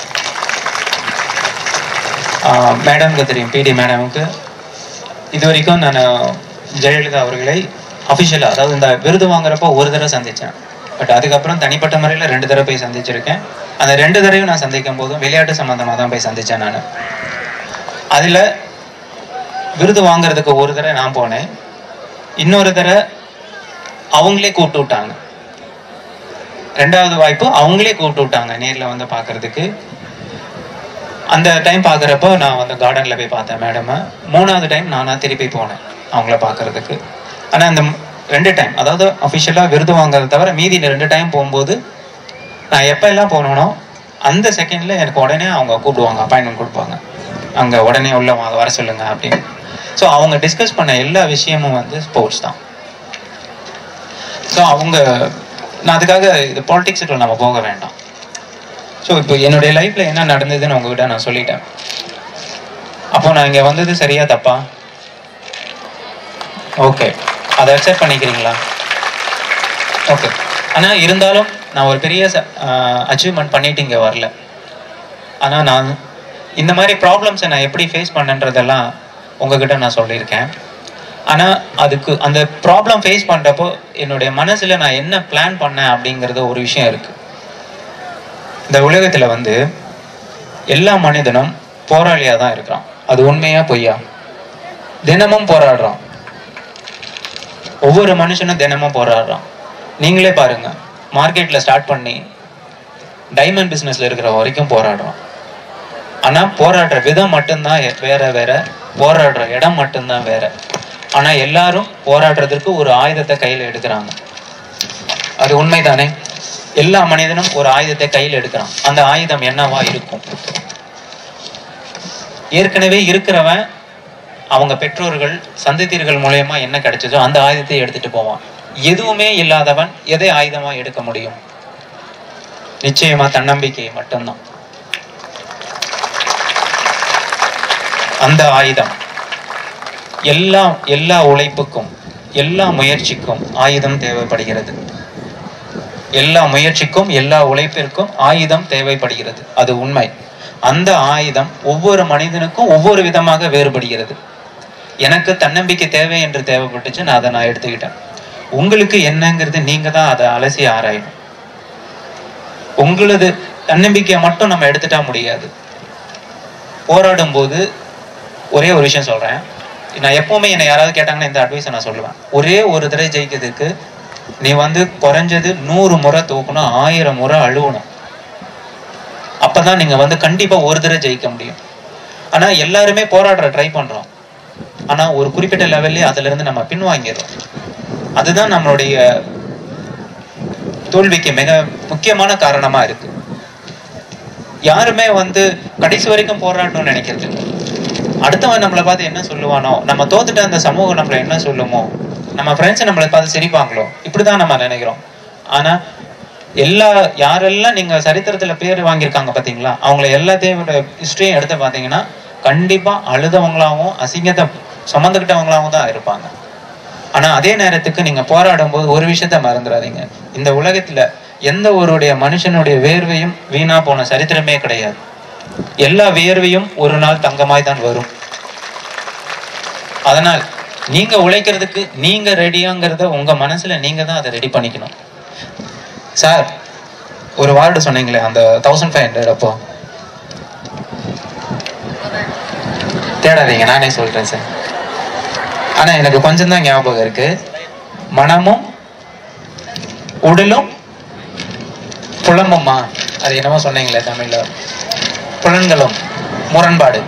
[SPEAKER 7] மேடம்க்கு தெரியும் பிடி மேடமுக்கு இது வரைக்கும் நான் ஜெயலலிதா அவர்களை அஃபிஷியலாக அதாவது இந்த விருது வாங்குறப்போ ஒரு தடவை சந்தித்தேன் பட் அதுக்கப்புறம் தனிப்பட்ட முறையில் ரெண்டு தடவை போய் சந்திச்சிருக்கேன் அந்த ரெண்டு தடவையும் நான் சந்திக்கும் போதும் விளையாட்டு சம்மந்தமாக தான் போய் சந்தித்தேன் நான் அதில் விருது வாங்குறதுக்கு ஒரு தடவை நான் போனேன் இன்னொரு தடவை அவங்களே கூப்பிட்டு விட்டாங்க ரெண்டாவது வாய்ப்பு அவங்களே கூப்பிட்டு விட்டாங்க நேரில் வந்து பார்க்கறதுக்கு அந்த டைம் பார்க்குறப்போ நான் வந்து கார்டனில் போய் பார்த்தேன் மேடமை மூணாவது டைம் நானாக திருப்பி போனேன் அவங்கள பார்க்கறதுக்கு ஆனால் அந்த ம- ரெண்டு டைம் அதாவது அஃபிஷியலாக விருது வாங்குறத தவிர மீதி இந்த ரெண்டு டைம் போகும்போது நான் எப்போ எல்லாம் போனேனோ அந்த செகண்டில் எனக்கு உடனே அவங்க கூப்பிடுவாங்க அப்பாயின்மெண்ட் கொடுப்பாங்க அங்கே உடனே உள்ள வாங்க வர சொல்லுங்க அப்படின்னு ஸோ அவங்க டிஸ்கஸ் பண்ண எல்லா விஷயமும் வந்து ஸ்போர்ட்ஸ் தான் ஸோ அவங்க நான் அதுக்காக இது பாலிடிக்ஸுக்குள்ள நம்ம போக வேண்டாம் ஸோ இப்போ என்னுடைய லைஃப்ல என்ன நடந்ததுன்னு உங்ககிட்ட நான் சொல்லிட்டேன் அப்போ நான் இங்கே வந்தது சரியா தப்பா ஓகே அதை அக்செப்ட் பண்ணிக்கிறீங்களா ஓகே ஆனால் இருந்தாலும் நான் ஒரு பெரிய அச்சீவ்மெண்ட் பண்ணிட்டு இங்கே வரல ஆனால் நான் இந்த மாதிரி ப்ராப்ளம்ஸை நான் எப்படி ஃபேஸ் பண்ணன்றதெல்லாம் உங்ககிட்ட நான் சொல்லியிருக்கேன் ஆனால் அதுக்கு அந்த ப்ராப்ளம் ஃபேஸ் பண்ணுறப்போ என்னுடைய மனசில் நான் என்ன பிளான் பண்ணேன் அப்படிங்கிறது ஒரு விஷயம் இருக்குது இந்த உலகத்தில் வந்து எல்லா மனிதனும் போராளியாக தான் இருக்கிறான் அது உண்மையா பொய்யா தினமும் போராடுறான் ஒவ்வொரு மனுஷனும் தினமும் போராடுறான் நீங்களே பாருங்க மார்க்கெட்டில் ஸ்டார்ட் பண்ணி டைமண்ட் பிஸ்னஸில் இருக்கிற வரைக்கும் போராடுறான் ஆனால் போராடுற விதம் மட்டும்தான் எ- வேற வேற போராடுற இடம் மட்டும்தான் வேற ஆனால் எல்லாரும் போராடுறதுக்கு ஒரு ஆயுதத்தை கையில் எடுக்கிறாங்க அது உண்மைதானே எல்லா மனிதனும் ஒரு ஆயுதத்தை கையில் எடுக்கிறான் அந்த ஆயுதம் என்னவா இருக்கும் ஏற்கனவே இருக்கிறவன் அவங்க பெற்றோர்கள் சந்ததியர்கள் மூலயமா என்ன கிடைச்சதோ அந்த ஆயுதத்தை எடுத்துட்டு போவான் எதுவுமே இல்லாதவன் எதை ஆயுதமா எடுக்க முடியும் நிச்சயமா தன்னம்பிக்கை மட்டும்தான் அந்த ஆயுதம் எல்லா எல்லா உழைப்புக்கும் எல்லா முயற்சிக்கும் ஆயுதம் தேவைப்படுகிறது எல்லா முயற்சிக்கும் எல்லா உழைப்பிற்கும் ஆயுதம் தேவைப்படுகிறது அது உண்மை அந்த ஆயுதம் ஒவ்வொரு மனிதனுக்கும் ஒவ்வொரு விதமாக வேறுபடுகிறது எனக்கு தன்னம்பிக்கை தேவை என்று தேவைப்பட்டுச்சு நான் அதை நான் எடுத்துக்கிட்டேன் உங்களுக்கு என்னங்கிறது நீங்க தான் அதை அலசி ஆராயணும் உங்களது தன்னம்பிக்கையை மட்டும் நம்ம எடுத்துட்டா முடியாது போராடும் போது ஒரே ஒரு விஷயம் சொல்றேன் நான் எப்பவுமே என்னை யாராவது கேட்டாங்கன்னா இந்த அட்வைஸை நான் சொல்லுவேன் ஒரே ஒரு தடவை ஜெயிக்கிறதுக்கு நீ வந்து குறைஞ்சது நூறு முறை தூக்கணும் ஆயிரம் முறை அழுவணும் அப்பதான் நீங்க வந்து கண்டிப்பா ஒரு தடவை ஜெயிக்க முடியும் ஆனா எல்லாருமே போராடுற ட்ரை பண்றோம் ஆனா ஒரு குறிப்பிட்ட லெவல்லே அதுல இருந்து நம்ம பின்வாங்கிடுறோம் அதுதான் நம்மளுடைய தோல்விக்கு மிக முக்கியமான காரணமா இருக்கு யாருமே வந்து கடைசி வரைக்கும் போராடணும்னு நினைக்கிறது இல்ல. அடுத்தவன் நம்மளை பார்த்து என்ன சொல்லுவானோ நம்ம தோத்துட்ட அந்த சமூகம் நம்மளை என்ன சொல்லுமோ நம்ம ஃப்ரெண்ட்ஸ் நம்மளை பார்த்து சிரிப்பாங்களோ இப்படிதான் நம்ம நினைக்கிறோம் ஆனா எல்லா யாரெல்லாம் நீங்க சரித்திரத்துல பேர் வாங்கியிருக்காங்க பாத்தீங்களா அவங்கள எல்லாத்தையும் ஹிஸ்டரியும் எடுத்து பாத்தீங்கன்னா கண்டிப்பா அழுதவங்களாவும் அசிங்கத்தை சுமந்துக்கிட்டவங்களாவும் தான் இருப்பாங்க ஆனா அதே நேரத்துக்கு நீங்க போராடும் போது ஒரு விஷயத்த மறந்துடாதீங்க இந்த உலகத்துல எந்த ஒருடைய மனுஷனுடைய வேர்வையும் வீணா போன சரித்திரமே கிடையாது எல்லா வேர்வையும் ஒரு நாள் தங்கமாய் தான் வரும் அதனால் நீங்க உழைக்கிறதுக்கு நீங்க ரெடியாங்கிறத உங்க மனசுல நீங்க தான் அதை ரெடி பண்ணிக்கணும் சார் ஒரு வார்டு சொன்னீங்களே அந்த தௌசண்ட் ஃபைவ் ஹண்ட்ரட் அப்போ தேடாதீங்க நானே சொல்றேன் சார் ஆனா எனக்கு கொஞ்சம் தான் ஞாபகம் இருக்கு மனமும் உடலும் புலமுமா அது என்னமோ சொன்னீங்களே தமிழ்ல புலன்களும் முரண்பாடு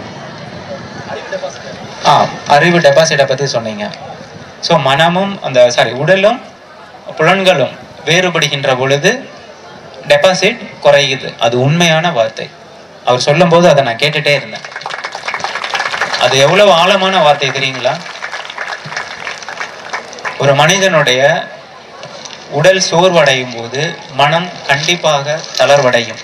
[SPEAKER 7] ஆ அறிவு டெபாசிட்டை பத்தி சொன்னீங்க ஸோ மனமும் அந்த சாரி உடலும் புலன்களும் வேறுபடுகின்ற பொழுது டெபாசிட் குறையுது அது உண்மையான வார்த்தை அவர் சொல்லும்போது அதை நான் கேட்டுட்டே இருந்தேன் அது எவ்வளவு ஆழமான வார்த்தை தெரியுங்களா ஒரு மனிதனுடைய உடல் சோர்வடையும் போது மனம் கண்டிப்பாக தளர்வடையும்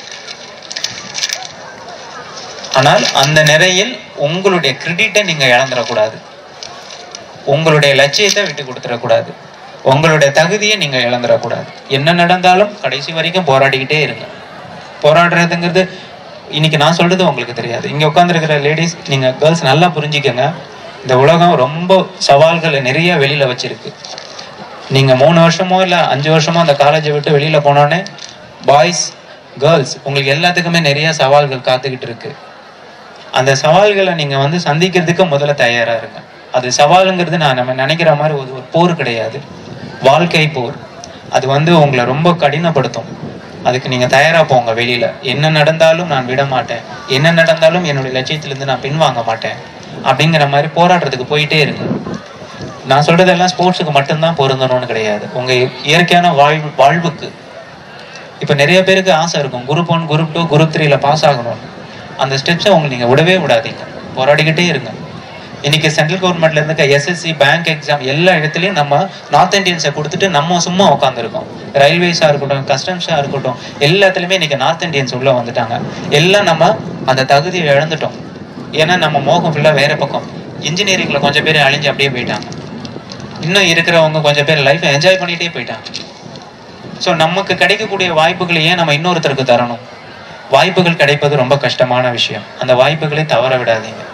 [SPEAKER 7] ஆனால் அந்த நிறையில் உங்களுடைய கிரெடிட்டை நீங்க இழந்துடக்கூடாது உங்களுடைய லட்சியத்தை விட்டு கொடுத்துடக்கூடாது உங்களுடைய தகுதியை நீங்க இழந்துடக்கூடாது என்ன நடந்தாலும் கடைசி வரைக்கும் போராடிக்கிட்டே இருங்க போராடுறதுங்கிறது இன்னைக்கு நான் சொல்றது உங்களுக்கு தெரியாது இங்க உட்காந்துருக்கிற லேடிஸ் நீங்க கேர்ள்ஸ் நல்லா புரிஞ்சுக்கங்க இந்த உலகம் ரொம்ப சவால்களை நிறைய வெளியில வச்சிருக்கு நீங்க மூணு வருஷமோ இல்ல அஞ்சு வருஷமோ அந்த காலேஜை விட்டு வெளியில போனோடனே பாய்ஸ் கேர்ள்ஸ் உங்களுக்கு எல்லாத்துக்குமே நிறைய சவால்கள் காத்துக்கிட்டு இருக்கு அந்த சவால்களை நீங்க வந்து சந்திக்கிறதுக்கு முதல்ல தயாரா இருங்க அது சவாலுங்கிறது நான் நம்ம நினைக்கிற மாதிரி ஒரு ஒரு போர் கிடையாது வாழ்க்கை போர் அது வந்து உங்களை ரொம்ப கடினப்படுத்தும் அதுக்கு நீங்க தயாரா போங்க வெளியில என்ன நடந்தாலும் நான் விட மாட்டேன் என்ன நடந்தாலும் என்னுடைய லட்சியத்திலிருந்து நான் பின்வாங்க மாட்டேன் அப்படிங்கிற மாதிரி போராடுறதுக்கு போயிட்டே இருங்க நான் சொல்றதெல்லாம் ஸ்போர்ட்ஸுக்கு மட்டும்தான் பொருந்தணும்னு கிடையாது உங்க இயற்கையான வாழ்வு வாழ்வுக்கு இப்ப நிறைய பேருக்கு ஆசை இருக்கும் group one group two group த்ரீல பாஸ் ஆகணும் அந்த ஸ்டெப்ஸை உங்க நீங்க விடவே விடாதீங்க போராடிக்கிட்டே இருங்க இன்னைக்கு சென்ட்ரல் கவர்மெண்ட்ல இருக்க எஸ்எஸ்சி பேங்க் எக்ஸாம் எல்லா இடத்துலயும் நம்ம நார்த் இந்தியன்ஸை கொடுத்துட்டு நம்ம சும்மா உட்காந்துருக்கோம் ரயில்வேஸா இருக்கட்டும் கஸ்டம்ஸா இருக்கட்டும் எல்லாத்துலயுமே இன்னைக்கு நார்த் இந்தியன்ஸ் உள்ள வந்துட்டாங்க எல்லாம் நம்ம அந்த தகுதியை இழந்துட்டோம் ஏன்னா நம்ம மோகம் ஃபுல்லா வேற பக்கம் இன்ஜினியரிங்ல கொஞ்சம் பேர் அழிஞ்சு அப்படியே போயிட்டாங்க இன்னும் இருக்கிறவங்க கொஞ்சம் பேர் லைஃப்பை என்ஜாய் பண்ணிட்டே போயிட்டாங்க ஸோ நமக்கு கிடைக்கக்கூடிய வாய்ப்புகளை ஏன் நம்ம இன்னொருத்தருக்கு தரணும் வாய்ப்புகள் கிடைப்பது ரொம்ப கஷ்டமான விஷயம் அந்த வாய்ப்புகளை தவற விடாதீங்க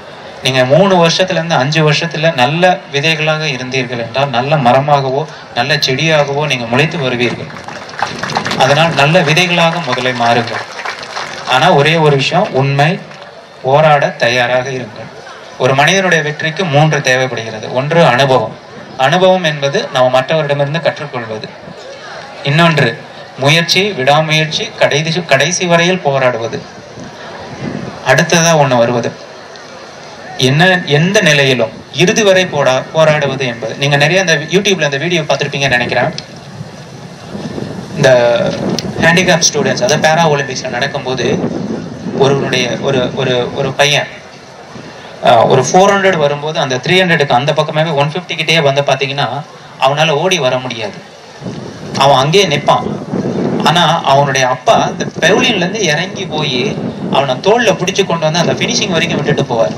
[SPEAKER 7] நீங்க மூணு வருஷத்துல இருந்து அஞ்சு வருஷத்துல நல்ல விதைகளாக இருந்தீர்கள் என்றால் நல்ல மரமாகவோ நல்ல செடியாகவோ நீங்க முளைத்து வருவீர்கள் அதனால் நல்ல விதைகளாக முதலை மாறுங்கள் ஆனா ஒரே ஒரு விஷயம் உண்மை போராட தயாராக இருங்கள் ஒரு மனிதனுடைய வெற்றிக்கு மூன்று தேவைப்படுகிறது ஒன்று அனுபவம் அனுபவம் என்பது நம்ம மற்றவரிடமிருந்து கற்றுக்கொள்வது இன்னொன்று முயற்சி விடாமுயற்சி கடைசி கடைசி வரையில் போராடுவது அடுத்ததா ஒண்ணு வருவது என்ன எந்த நிலையிலும் இறுதி வரை போடா போராடுவது என்பது நீங்க நிறைய அந்த யூடியூப்ல அந்த வீடியோ பார்த்திருப்பீங்கன்னு நினைக்கிறேன் இந்த ஹேண்டிகேப் ஸ்டூடெண்ட்ஸ் அதாவது பேரா ஒலிம்பிக்ஸ்ல நடக்கும்போது ஒருவனுடைய ஒரு ஒரு ஒரு பையன் ஆஹ், ஒரு ஃபோர் ஹண்ட்ரட் வரும்போது அந்த த்ரீ ஹண்ட்ரடுக்கு அந்த பக்கமே ஒன் ஃபிஃப்டி கிட்டே வந்து பார்த்தீங்கன்னா அவனால ஓடி வர முடியாது அவன் அங்கேயே நிற்பான் ஆனா அவனுடைய அப்பா இந்த பெவுலின்ல இருந்து இறங்கி போய் அவனை தோல்ல பிடிச்சு கொண்டு வந்து அந்த ஃபினிஷிங் வரைக்கும் விட்டுட்டு போவார்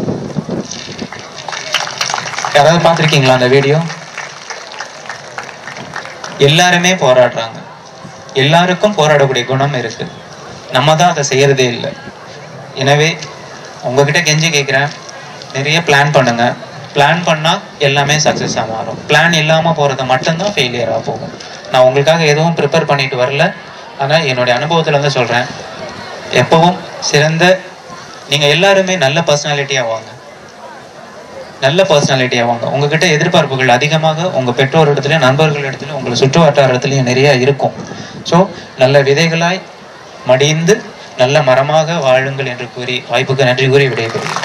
[SPEAKER 7] யாராவது பார்த்திருக்கீங்களா அந்த வீடியோ எல்லாருமே போராடுறாங்க எல்லாருக்கும் போராடக்கூடிய குணம் இருக்கு நம்ம தான் அதை செய்யறதே இல்லை எனவே உங்ககிட்ட கெஞ்சி கேட்குறேன் நிறைய பிளான் பண்ணுங்க பிளான் பண்ணா எல்லாமே சக்ஸஸாக மாறும் பிளான் இல்லாம போறது மட்டும்தான் ஃபெயிலியராக போகும் நான் உங்களுக்காக எதுவும் ப்ரிப்பேர் பண்ணிட்டு வரல ஆனா என்னுடைய அனுபவத்துல இருந்து சொல்றேன் எப்பவும் சிறந்த நீங்க எல்லாருமே நல்ல பர்சனாலிட்டியா வாங்க நல்ல பர்சனாலிட்டியா வாங்க உங்ககிட்ட எதிர்பார்ப்புகள் அதிகமாக உங்க பெற்றோர் இடத்துலயும் நண்பர்கள் இடத்துலயும் உங்களை சுற்று வட்டாரத்துலயும் நிறைய இருக்கும் ஸோ நல்ல விதைகளாய் மடிந்து நல்ல மரமாக வாழுங்கள் என்று கூறி வாய்ப்புக்கு நன்றி கூறி விடைபெறுகிறேன்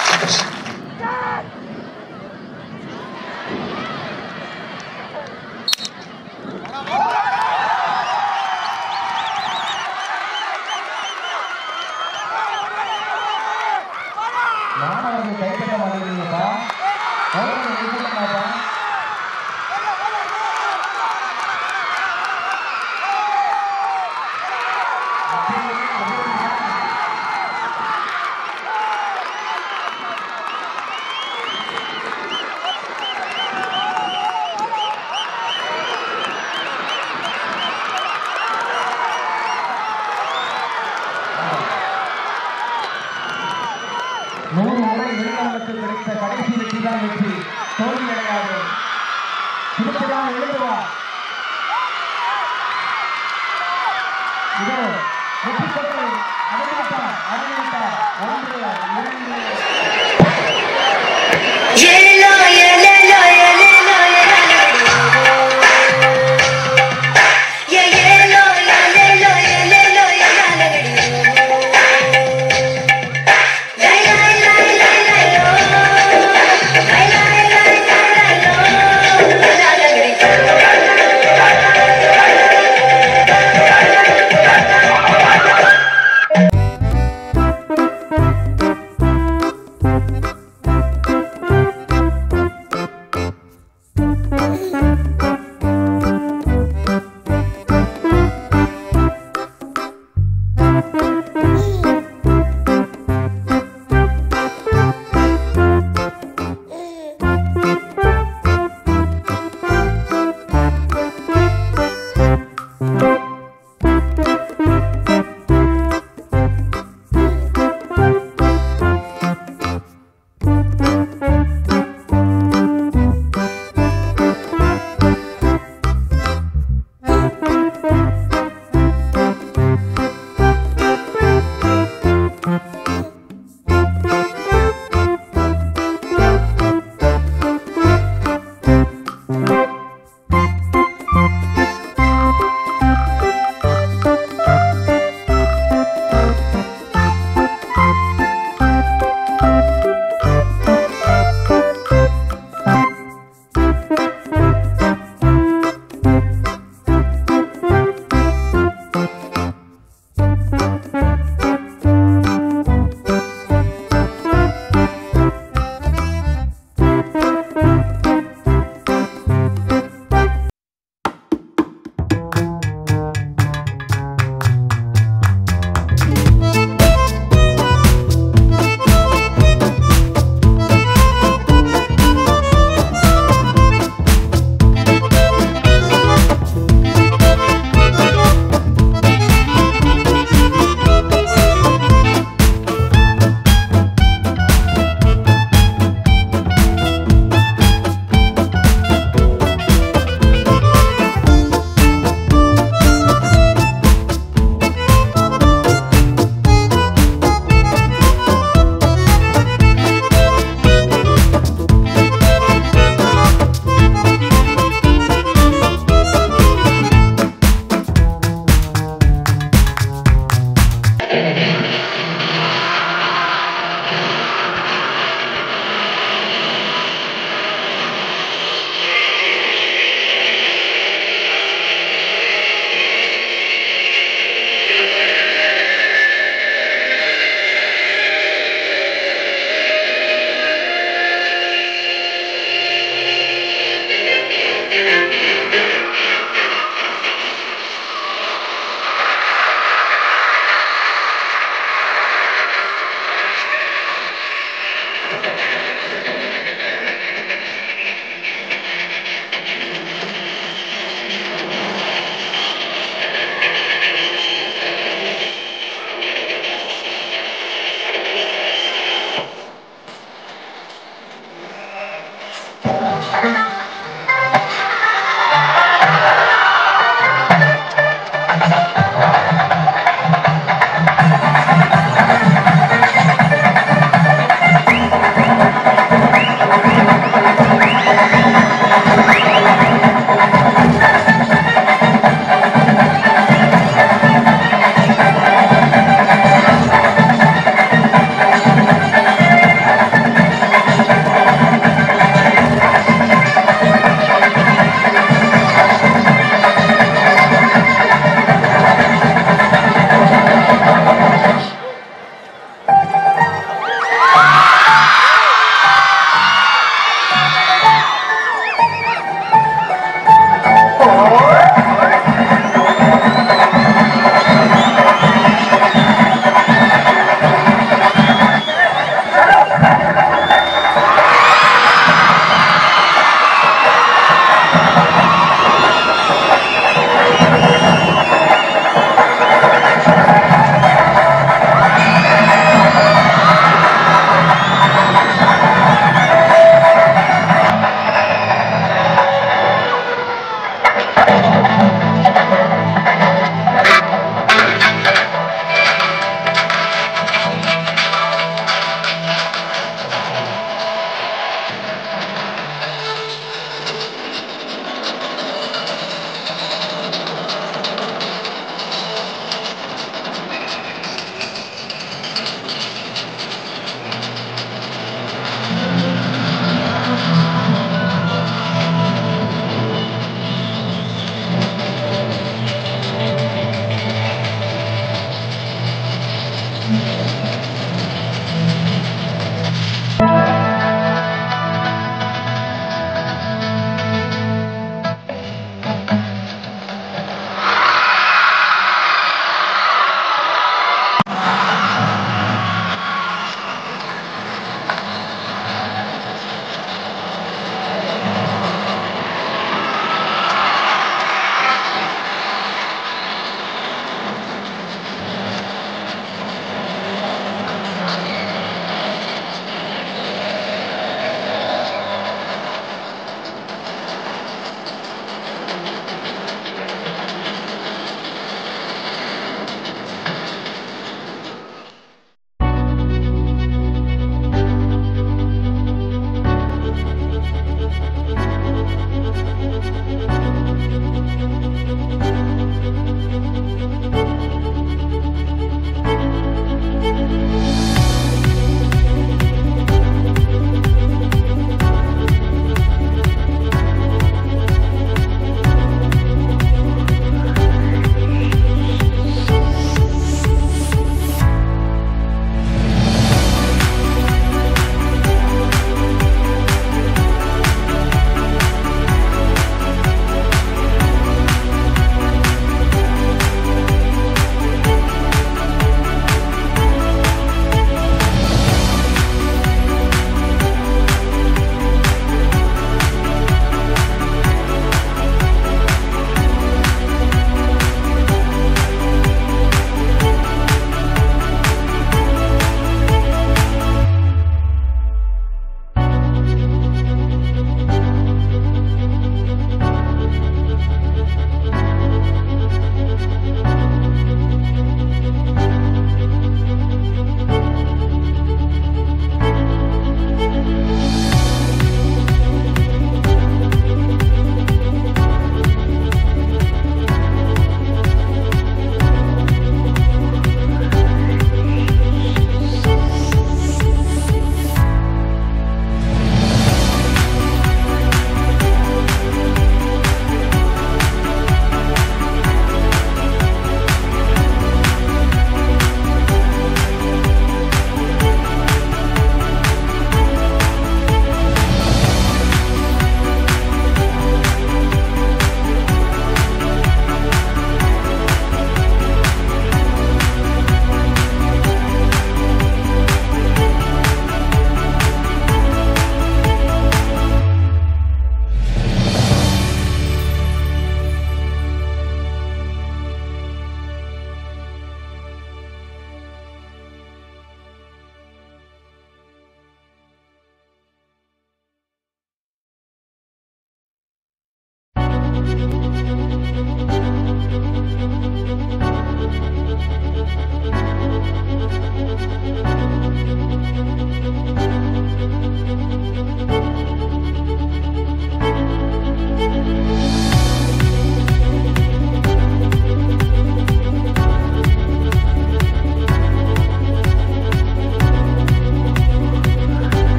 [SPEAKER 4] மாணவர்கள் கைப்பற்ற மாட்டேங்கிறீங்கப்பா ஓடுறது நிறுத்தமாப்பா நூறு முறை நிறுவனங்களுக்கு கிடைத்த கடைசி வெற்றி தான் வெற்றி தோல்வி அடையாது திருப்பதியாக எழுந்து வா இதோ வெற்றி பெற்று அடைந்துவிட்டார் அடைந்துவிட்டார் ஒன்று இரண்டு
[SPEAKER 8] Yellow, yellow, yellow, yellow, Yeah, yellow, yellow, yellow, yellow, Lay, lay, lay, lay, lay, oh. Lay, lay, lay, lay, lay, oh.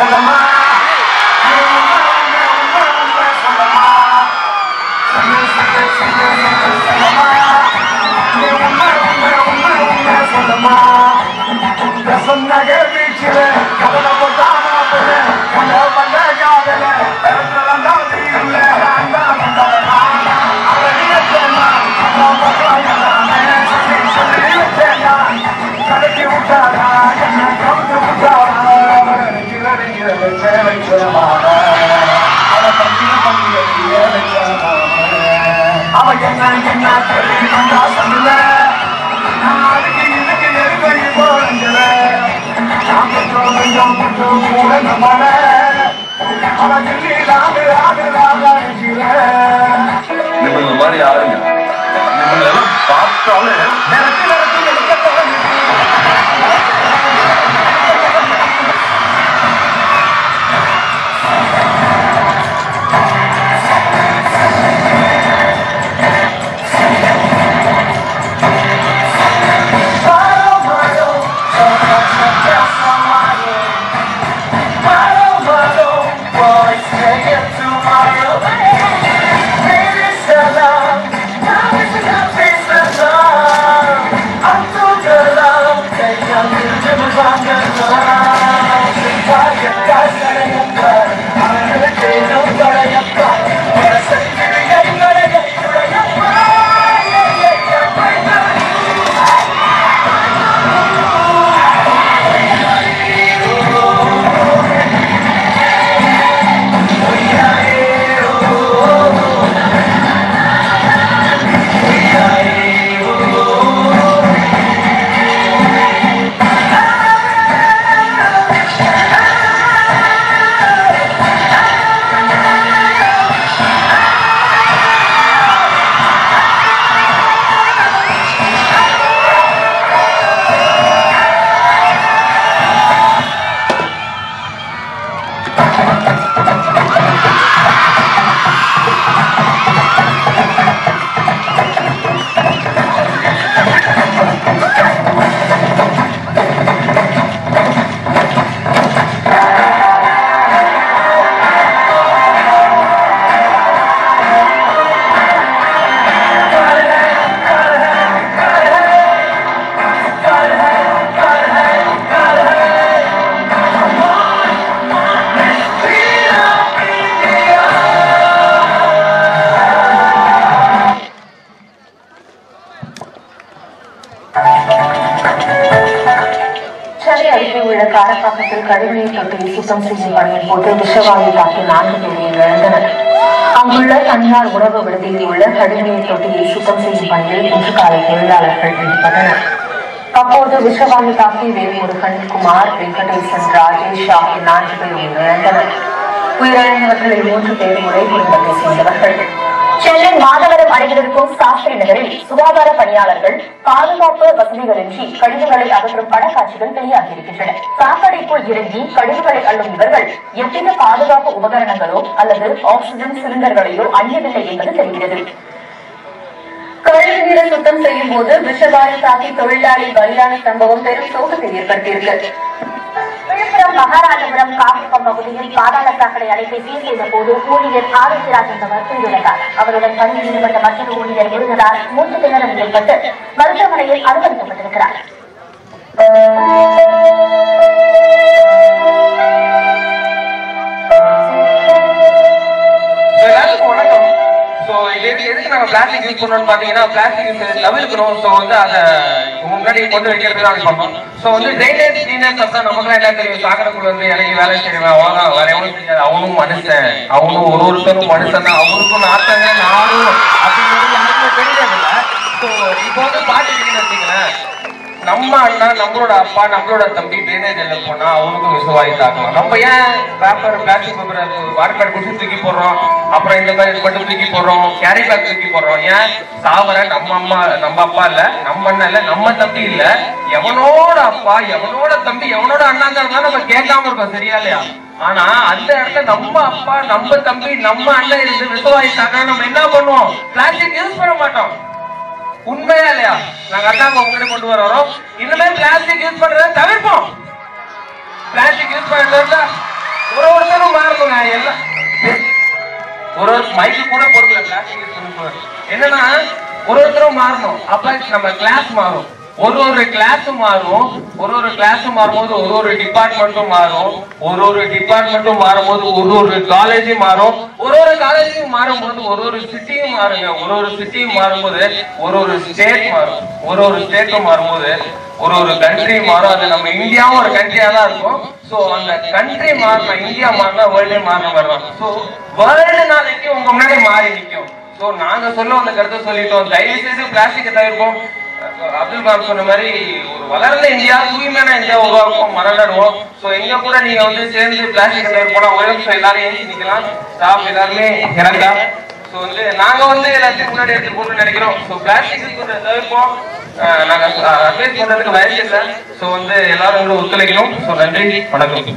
[SPEAKER 3] சொல்லமா நீ உண்மை, உண்மை, உண்மை, உண்மை சொல்லமா சீக்கிரம், சீக்கிரம், சீக்கிரம், சீக்கிரம் சொல்லமா நீ உண்மை, உண்மை, உண்மை, உண்மை சொல்லமா சொன்ன கேள்விச்சில கவல போட்டானா போல கண்ட பண்ண காதல பிறந்தவன்தான் நீ இல்ல நான் தான் வந்தவனா. அவன் நீ வச்சேனா, நான் பக்கவாயானே. சொல்லி சொல்லி வச்சேனா, கலக்கி விட்டாரா, என்னை கவுத்து விட்டாரா. அவன் கிளறிய வச்ச வச்சமான, அவன் பங்கின பங்கிய வச்சமான. அவன் என்ன என்ன சொல்லி வந்தா சொல்லல நான் அதுக்கு இதுக்கு நெருங்கி போறேங்கல நான் கொஞ்சம் கொஞ்சம் கொஞ்சம் கூட நம்மள அவன் சொல்லி நாடு ஆடு ஆடுகிறேன்
[SPEAKER 9] நிமிடம் மாதிரி ஆளுங்க நிமிடம் பார்த்தாலே
[SPEAKER 3] நிறத்து நிறத்து எடுக்க தோணுது
[SPEAKER 10] சென்னை அருகே உள்ள காரப்பாக்கத்தில் கழிவுநீர் தொட்டியை சுத்தம் செய்யும் பணியின் போது விஷவாயு தாக்கி நான்கு பேர் இழந்தனர் அங்குள்ள தனியார் உணவு விடுதியில் உள்ள கழிவுநீர் தொட்டியை சுத்தம் செய்யும் பணியில் இன்று காலை தொழிலாளர்கள் ஈடுபட்டனர் அப்போது விஷவாயு தாக்கி வேல்முருகன் குமார் வெங்கடேசன் ராஜேஷ் ஆகிய நான்கு பேர் உயிரிழந்தனர் உயிரிழந்தவர்களில் மூன்று பேர் ஒரே குடும்பத்தை சேர்ந்தவர்கள் சென்னை மாதவரம் அருகில் இருக்கும் சாஸ்திரி நகரில் சுகாதார பணியாளர்கள் பாதுகாப்பு வசதிகளின்றி கழிவுகளை அகற்றும் படக்காட்சிகள் வெளியாகியிருக்கின்றன சாக்கடைக்குள் இறங்கி கழிவுகளை அள்ளும் இவர்கள் எவ்வித பாதுகாப்பு உபகரணங்களோ அல்லது ஆக்சிஜன் சிலிண்டர்களையோ அணியவில்லை என்பது தெரிகிறது கழிவு நீரை சுத்தம் செய்யும் போது விஷவாயு தாக்கி தொழிலாளி பலியான சம்பவம் பெரும் சோகத்தை ஏற்படுத்தியிருக்கு விழுப்புரம் மகாராஜபுரம் காப்பகம் பகுதியில் பாதாள சாக்கடை அடைப்பை சீர் செய்த போது ஊழியர் ஆரோக்கியராஜ் என்பவர் உயிரிழந்தார் அவருடன் பணியில் ஈடுபட்ட மற்றொரு ஊழியர் விருதுதார் மூன்று திணறல் ஏற்பட்டு மருத்துவமனையில் அனுமதிக்கப்பட்டிருக்கிறார்
[SPEAKER 11] So, எல்லாத்துக்கும் வணக்கம் ஸோ இது எது- எதுக்கு நாங்கள் பிளாஸ்டிக் யூஸ் பண்ணோம்னு பார்த்தீங்கன்னா பிளாஸ்டிக் தவிர்க்கிறோம் ஸோ வந்து அதை முன்னாடி கொண்டு வைக்கிறது தான் பண்ணோம் ஸோ வந்து ட்ரைனேஜ் கிளீனர்ஸ் தான் நமக்குலாம் என்ன தெரியும் சாக்கடைக்குள்ள இருந்து இறங்கி வேலை செய்யறவன் அவ்வளோதான் வேற எவனும் தெரியாது அவனும் மனுஷன் அவனும் ஒரு ஒருத்தரும் மனுஷன் தான் அவனுக்கும் நாட்டங்க நானும் அப்படிங்கிறது யாருக்குமே தெரியாதுல்ல ஸோ இப்போ வந்து பார்த்துக்கிட்டீங்கன்னு வச்சுங்களேன் நம்ம அண்ணா நம்மளோட அப்பா நம்மளோட தம்பி ட்ரைனேஜ்ல போனா அவனுக்கும் விசுவாயி தாக்கலாம் நம்ம ஏன் பேப்பர் பிளாஸ்டிக் பேப்பர் வாட்டர் பேட் குடிச்சு தூக்கி போடுறோம் அப்புறம் இந்த மாதிரி இது மட்டும் தூக்கி போடுறோம் கேரி பேக் தூக்கி போடுறோம் ஏன் சாவர நம்ம அம்மா நம்ம அப்பா இல்ல நம்ம அண்ணன் இல்ல நம்ம தம்பி இல்ல எவனோட அப்பா எவனோட தம்பி எவனோட அண்ணாங்க இருந்தா நம்ம கேட்காம இருக்கோம் சரியா இல்லையா ஆனா அந்த இடத்துல நம்ம அப்பா நம்ம தம்பி நம்ம அண்ணன் இருந்து விசுவாயி தாக்க நம்ம என்ன பண்ணுவோம் பிளாஸ்டிக் யூஸ் பண்ண மாட்டோம் உண்மையா இல்லையா நாங்க அண்ணாங்க உங்ககிட்ட கொண்டு வரோம் இனிமே பிளாஸ்டிக் யூஸ் பண்றத தவிர்ப்போம் பிளாஸ்டிக் யூஸ் பண்றதுல எல்லாருக்கும் நான் எல்லாம் ஒரு ஒரு மைக்கு கூட பொறுக்கல பிளாஸ்டிக் யூஸ் பண்ண போறேன் என்னன்னா ஒரு ஒருத்தரும் மாறணும் அப்ப நம்ம கிளாஸ் மாறும் ஒரு ஒரு கிளாஸும் மாறும் ஒரு ஒரு கிளாஸும் மாறும்போது ஒரு ஒரு டிபார்ட்மெண்ட்டும் மாறும் ஒரு ஒரு டிபார்ட்மெண்ட்டும் மாறும்போது ஒரு ஒரு காலேஜும் மாறும் ஒரு ஒரு காலேஜும் மாறும்போது ஒரு ஒரு சிட்டியும் மாறுங்க ஒரு ஒரு சிட்டியும் மாறும்போது ஒரு ஒரு ஸ்டேட் மாறும் ஒரு ஒரு ஸ்டேட்டும் மாறும்போது ஒரு ஒரு கண்ட்ரி மாறும் அது நம்ம இந்தியாவும் ஒரு கண்ட்ரியா தான் இருக்கும் சோ அந்த கண்ட்ரி மாறின இந்தியா மாறினா வேர்ல்டே மாறின மாதிரி தான் ஸோ வேர்ல்டு நாளைக்கு உங்க முன்னாடி மாறி நிற்கும் சோ நாங்க சொல்ல வந்த கருத்தை சொல்லிட்டோம் தயவு செய்து பிளாஸ்டிக்கை தவிர்ப்போம் அஹ் அப்துல் கலாம் சொன்ன மாதிரி ஒரு வளர்ந்த இந்தியா தூய்மையான இந்தியா உருவாக்குவோம் மரம் நடுவோம் சோ எங்க கூட நீங்க வந்து சேர்ந்து பிளாஸ்டிக் தவிர்ப்போம் ஒரே நிமிஷம் எல்லாரும் ஏஞ்சி நிக்கலாம் ஸ்டாஃப் எல்லாருமே இறங்கலாம் சோ வந்து நாங்க வந்து எல்லாத்தையும் முன்னாடி எடுத்து போகணும்னு நினைக்கிறோம் சோ பிளாஸ்டிக் தவிர்ப்போம் அஹ் நாங்க அட்வைஸ் பண்றதுக்கு வயசு இல்லை சோ வந்து எல்லாரும் எங்களும் ஒத்துழைக்கணும் சோ நன்றி வணக்கம்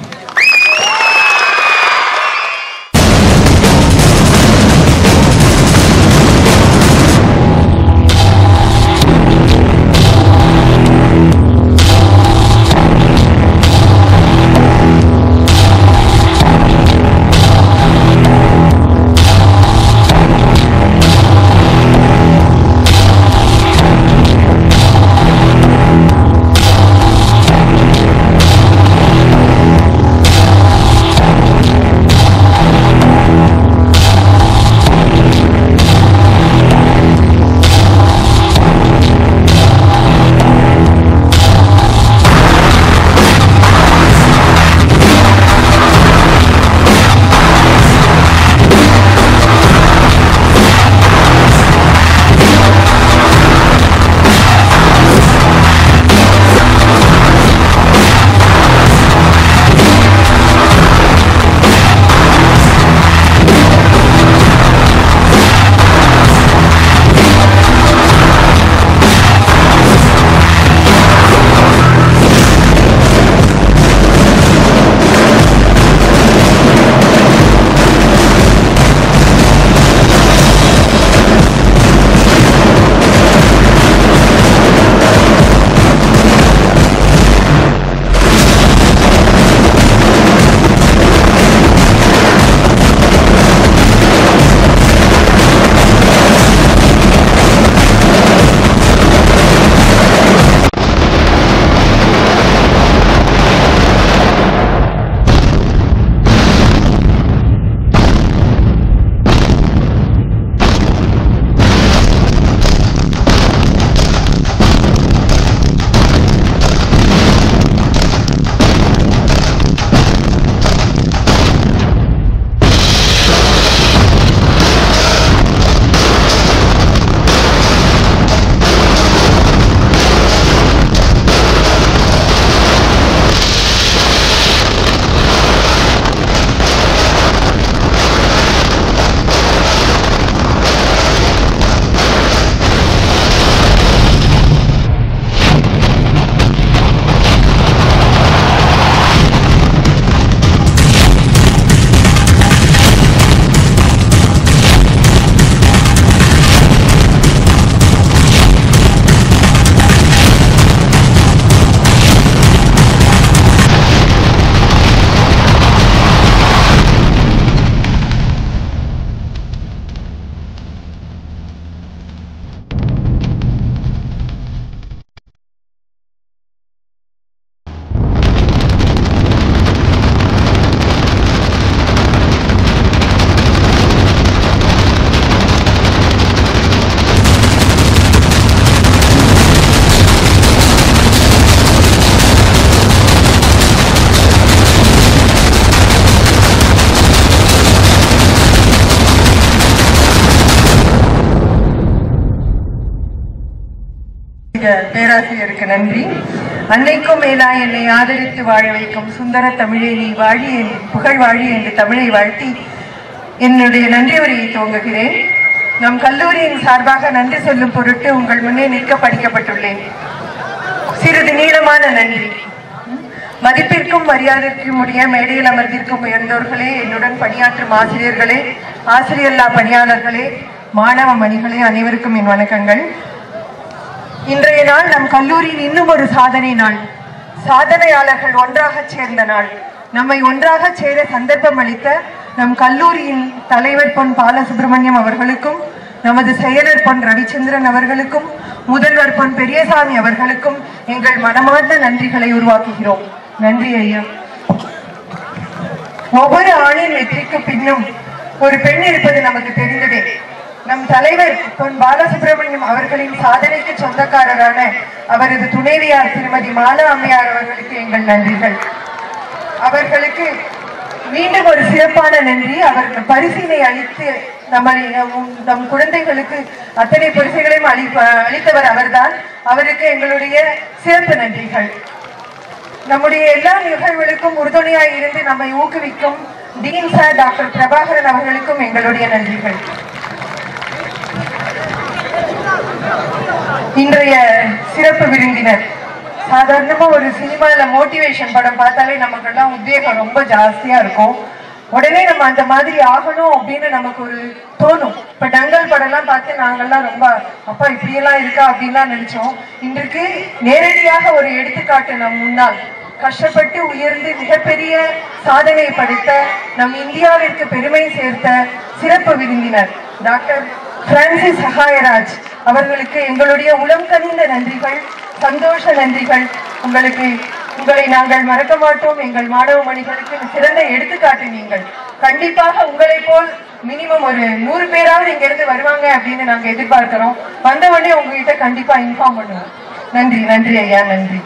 [SPEAKER 12] பேராசிரியருக்கு நன்றி அன்னைக்கும் மேலா என்னை ஆதரித்து வாழ வைக்கும் சுந்தர தமிழே நீ வாழி என் புகழ் வாழி என்று தமிழை வாழ்த்தி என்னுடைய நன்றி உரையை துவங்குகிறேன் நம் கல்லூரியின் சார்பாக நன்றி சொல்லும் பொருட்டு உங்கள் முன்னே நிற்க படிக்கப்பட்டுள்ளேன் சிறிது நீளமான நன்றி மதிப்பிற்கும் மரியாதைக்கும் உரிய மேடையில் அமர்ந்திருக்கும் உயர்ந்தோர்களே என்னுடன் பணியாற்றும் ஆசிரியர்களே ஆசிரியர்லா பணியாளர்களே மாணவ மணிகளே அனைவருக்கும் என் வணக்கங்கள் இன்றைய நாள் நம் கல்லூரியின் இன்னும் ஒரு சாதனை நாள் சாதனையாளர்கள் ஒன்றாக சேர்ந்த நாள் நம்மை ஒன்றாக சேர சந்தர்ப்பம் அளித்த நம் கல்லூரியின் தலைவர் பொன் பாலசுப்ரமணியம் அவர்களுக்கும் நமது செயலர் பொன் ரவிச்சந்திரன் அவர்களுக்கும் முதல்வர் பொன் பெரியசாமி அவர்களுக்கும் எங்கள் மனமார்ந்த நன்றிகளை உருவாக்குகிறோம் நன்றி ஐயா ஒவ்வொரு ஆணின் வெற்றிக்கு பின்னும் ஒரு பெண் இருப்பது நமக்கு தெரிந்ததே நம் தலைவர் பொன் பாலசுப்ரமணியம் அவர்களின் சாதனைக்கு சொந்தக்காரரான அவரது துணைவியார் திருமதி மாலா அம்மையார் அவர்களுக்கு எங்கள் நன்றிகள் அவர்களுக்கு மீண்டும் ஒரு சிறப்பான நன்றி அவர்கள் பரிசினை அளித்து நம்மை நம் நம் குழந்தைகளுக்கு அத்தனை பரிசுகளையும் அளி அளித்தவர் அவர்தான் அவருக்கு எங்களுடைய சிறப்பு நன்றிகள் நம்முடைய எல்லா நிகழ்வுகளுக்கும் உறுதுணையாய் இருந்து நம்மை ஊக்குவிக்கும் டீன் சார் டாக்டர் பிரபாகரன் அவர்களுக்கும் எங்களுடைய நன்றிகள் இன்றைய சிறப்பு விருந்தினர் சாதாரணமா ஒரு சினிமால மோட்டிவேஷன் படம் பார்த்தாலே நமக்கெல்லாம் உத்வேகம் ரொம்ப ஜாஸ்தியா இருக்கும் உடனே நம்ம அந்த மாதிரி ஆகணும் அப்படின்னு நமக்கு ஒரு தோணும் இப்ப டங்கல் படம்லாம் பார்த்து நாங்கெல்லாம் ரொம்ப அப்பா இப்படியெல்லாம் இருக்கா அப்படின்லாம் நினைச்சோம் இன்றைக்கு நேரடியாக ஒரு எடுத்துக்காட்டு நம் முன்னால் கஷ்டப்பட்டு உயர்ந்து மிகப்பெரிய சாதனை படைத்த நம் இந்தியாவிற்கு பெருமை சேர்த்த சிறப்பு விருந்தினர் டாக்டர் பிரான்சிஸ் சகாயராஜ் அவர்களுக்கு எங்களுடைய உளம் கனிந்த நன்றிகள் சந்தோஷ நன்றிகள் உங்களுக்கு உங்களை நாங்கள் மறக்க மாட்டோம் எங்கள் மாணவ மணிகளுக்கு சிறந்த எடுத்துக்காட்டு நீங்கள் கண்டிப்பாக உங்களை போல் மினிமம் ஒரு நூறு பேராவது இங்க இருந்து வருவாங்க அப்படின்னு நாங்க எதிர்பார்க்கிறோம் வந்த உடனே உங்ககிட்ட கண்டிப்பா இன்ஃபார்ம் பண்ணுவோம் நன்றி நன்றி ஐயா நன்றி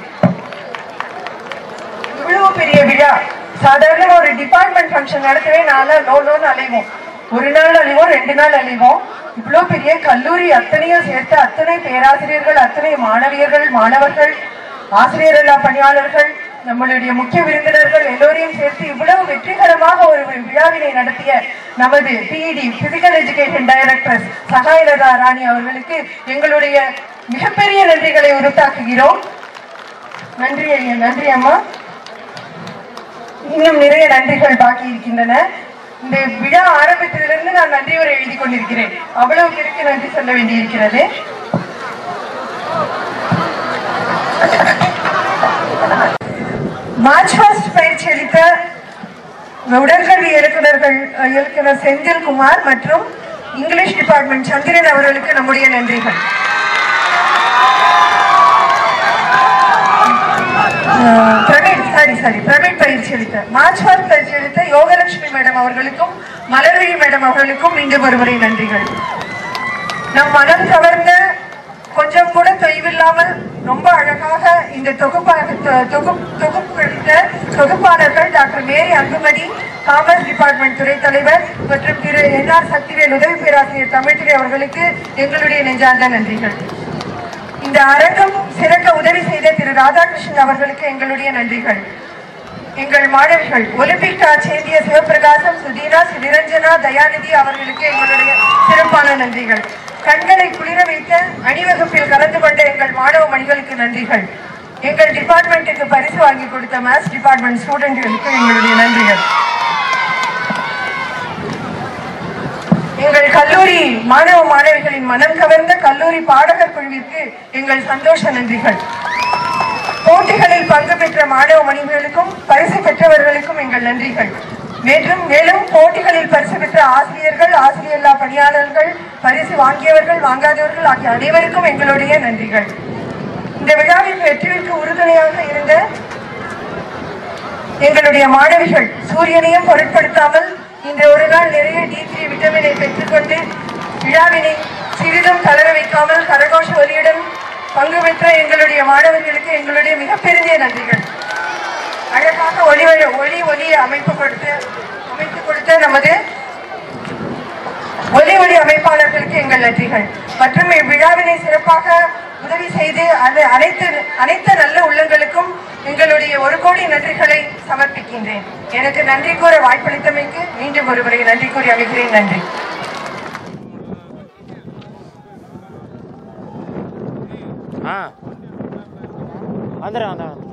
[SPEAKER 12] இவ்வளவு பெரிய விழா சாதாரண ஒரு டிபார்ட்மெண்ட் ஃபங்க்ஷன் நடத்தவே நாளா லோ லோன்னு அலைவோம் ஒரு நாள் அழிவோம் ரெண்டு நாள் அழிவோம் இவ்வளவு பெரிய கல்லூரி அத்தனையும் சேர்த்து அத்தனை பேராசிரியர்கள் அத்தனை மாணவியர்கள் மாணவர்கள் ஆசிரியர் எல்லா பணியாளர்கள் நம்மளுடைய முக்கிய விருந்தினர்கள் எல்லோரையும் சேர்த்து இவ்வளவு வெற்றிகரமாக ஒரு விழாவினை நடத்திய நமது PET physical education director Sagayalatha Rani அவர்களுக்கு எங்களுடைய மிகப்பெரிய நன்றிகளை உருத்தாக்குகிறோம் நன்றி ஐயா நன்றி அம்மா இன்னும் நிறைய நன்றிகள் பாக்கி இருக்கின்றன இந்த விழா ஆரம்பித்ததிலிருந்து நான் நன்றி உரை எழுதி கொண்டிருக்கிறேன் அவ்வளவு பேருக்கு நன்றி சொல்ல வேண்டியிருக்கிறது மார்ச் ஃபர்ஸ்ட் பயிற்சி அளித்த உடற்கல்வி இயக்குநர்கள் இயக்குனர் செந்தில்குமார் மற்றும் இங்கிலீஷ் டிபார்ட்மெண்ட் சந்திரன் அவர்களுக்கு நம்முடைய நன்றிகள் அஹ், பிரவீன் சாரி சாரி பிரவீன் பயிற்சி அளித்த மார்ச் ஃபர்ஸ்ட் பயிற்சி அளித்த யோகலட்சுமி மேடம் அவர்களுக்கும் மலர்விழி மேடம் அவர்களுக்கும் மீண்டும் ஒருமுறை நன்றிகள் நம் மனம் கவர்ந்த கொஞ்சம் கூட தொய்வில்லாமல் ரொம்ப அழகாக இந்த தொகுப்பாக தொ- தொகுப் தொகுப்பளித்த தொகுப்பாளர்கள் doctor Mary Anbumani commerce department துறை தலைவர் மற்றும் திரு என் ஆர் சக்திவேல் உதவி பேராசிரியர் தமிழ்துறை அவர்களுக்கு எங்களுடைய நெஞ்சார்ந்த நன்றிகள் இந்த அரங்கம் சிறக்க உதவி செய்த திரு ராதாகிருஷ்ணன் அவர்களுக்கு எங்களுடைய நன்றிகள் எங்கள் மாணவிகள் ஒலிம்பிக் டார்ச் ஏந்திய சிவபிரகாசம் சுதீனா நிரஞ்சனா தயாநிதி அவர்களுக்கு எங்களுடைய சிறப்பான நன்றிகள் கண்களை குளிர வைத்த அணிவகுப்பில் கலந்து கொண்ட எங்கள் மாணவ மணிகளுக்கு நன்றிகள் எங்கள் டிபார்ட்மெண்ட்டுக்கு பரிசு வாங்கி கொடுத்த மேத்ஸ் டிபார்ட்மெண்ட் ஸ்டூடெண்ட்களுக்கு எங்களுடைய நன்றிகள் எங்கள் கல்லூரி மாணவ மாணவிகளின் மனம் கவர்ந்த கல்லூரி பாடகர் குழுவிற்கு எங்கள் சந்தோஷ நன்றிகள் போட்டிகளில் பங்கு பெற்ற மாணவ மணிகளுக்கும் பரிசு பெற்றவர்களுக்கும் எங்கள் நன்றிகள் மேலும் மேலும் போட்டிகளில் பரிசு பெற்ற ஆசிரியர்கள் ஆசிரியல்லா பணியாளர்கள் பரிசு வாங்கியவர்கள் வாங்காதவர்கள் ஆகிய அனைவருக்கும் எங்களுடைய நன்றிகள் இந்த விழாவின் வெற்றிக்கு உறுதுணையாக இருந்த எங்களுடைய மாணவிகள் சூரியனையும் பொருட்படுத்தாமல் இன்று ஒரு நாள் நிறைய டி த்ரீ விட்டமினை பெற்றுக்கொண்டு விழாவினை சிறிதும் தளர வைக்காமல் கரகோஷ ஒலியுடன் பங்கு பெற்ற எங்களுடைய மாணவர்களுக்கு எங்களுடைய மிகப்பெரிய நன்றிகள் அழகாக ஒளி ஒளி- ஒளி ஒலி அமைப்பு கொடுத்து அமைத்து கொடுத்த நமது ஒலி ஒளி அமைப்பாளர்களுக்கு எங்கள் நன்றிகள் மற்றும் இவ்விழாவினை சிறப்பாக உதவி செய்து அது அனைத்து அனைத்து நல்ல உள்ளங்களுக்கும் எங்களுடைய ஒரு கோடி நன்றிகளை சமர்ப்பிக்கின்றேன் எனக்கு நன்றி கூற வாய்ப்பளித்தமைக்கு மீண்டும் ஒருமுறை நன்றி கூறி அமைகிறேன் நன்றி
[SPEAKER 13] ஆ வந்துடுறேன் வந்துடுறேன்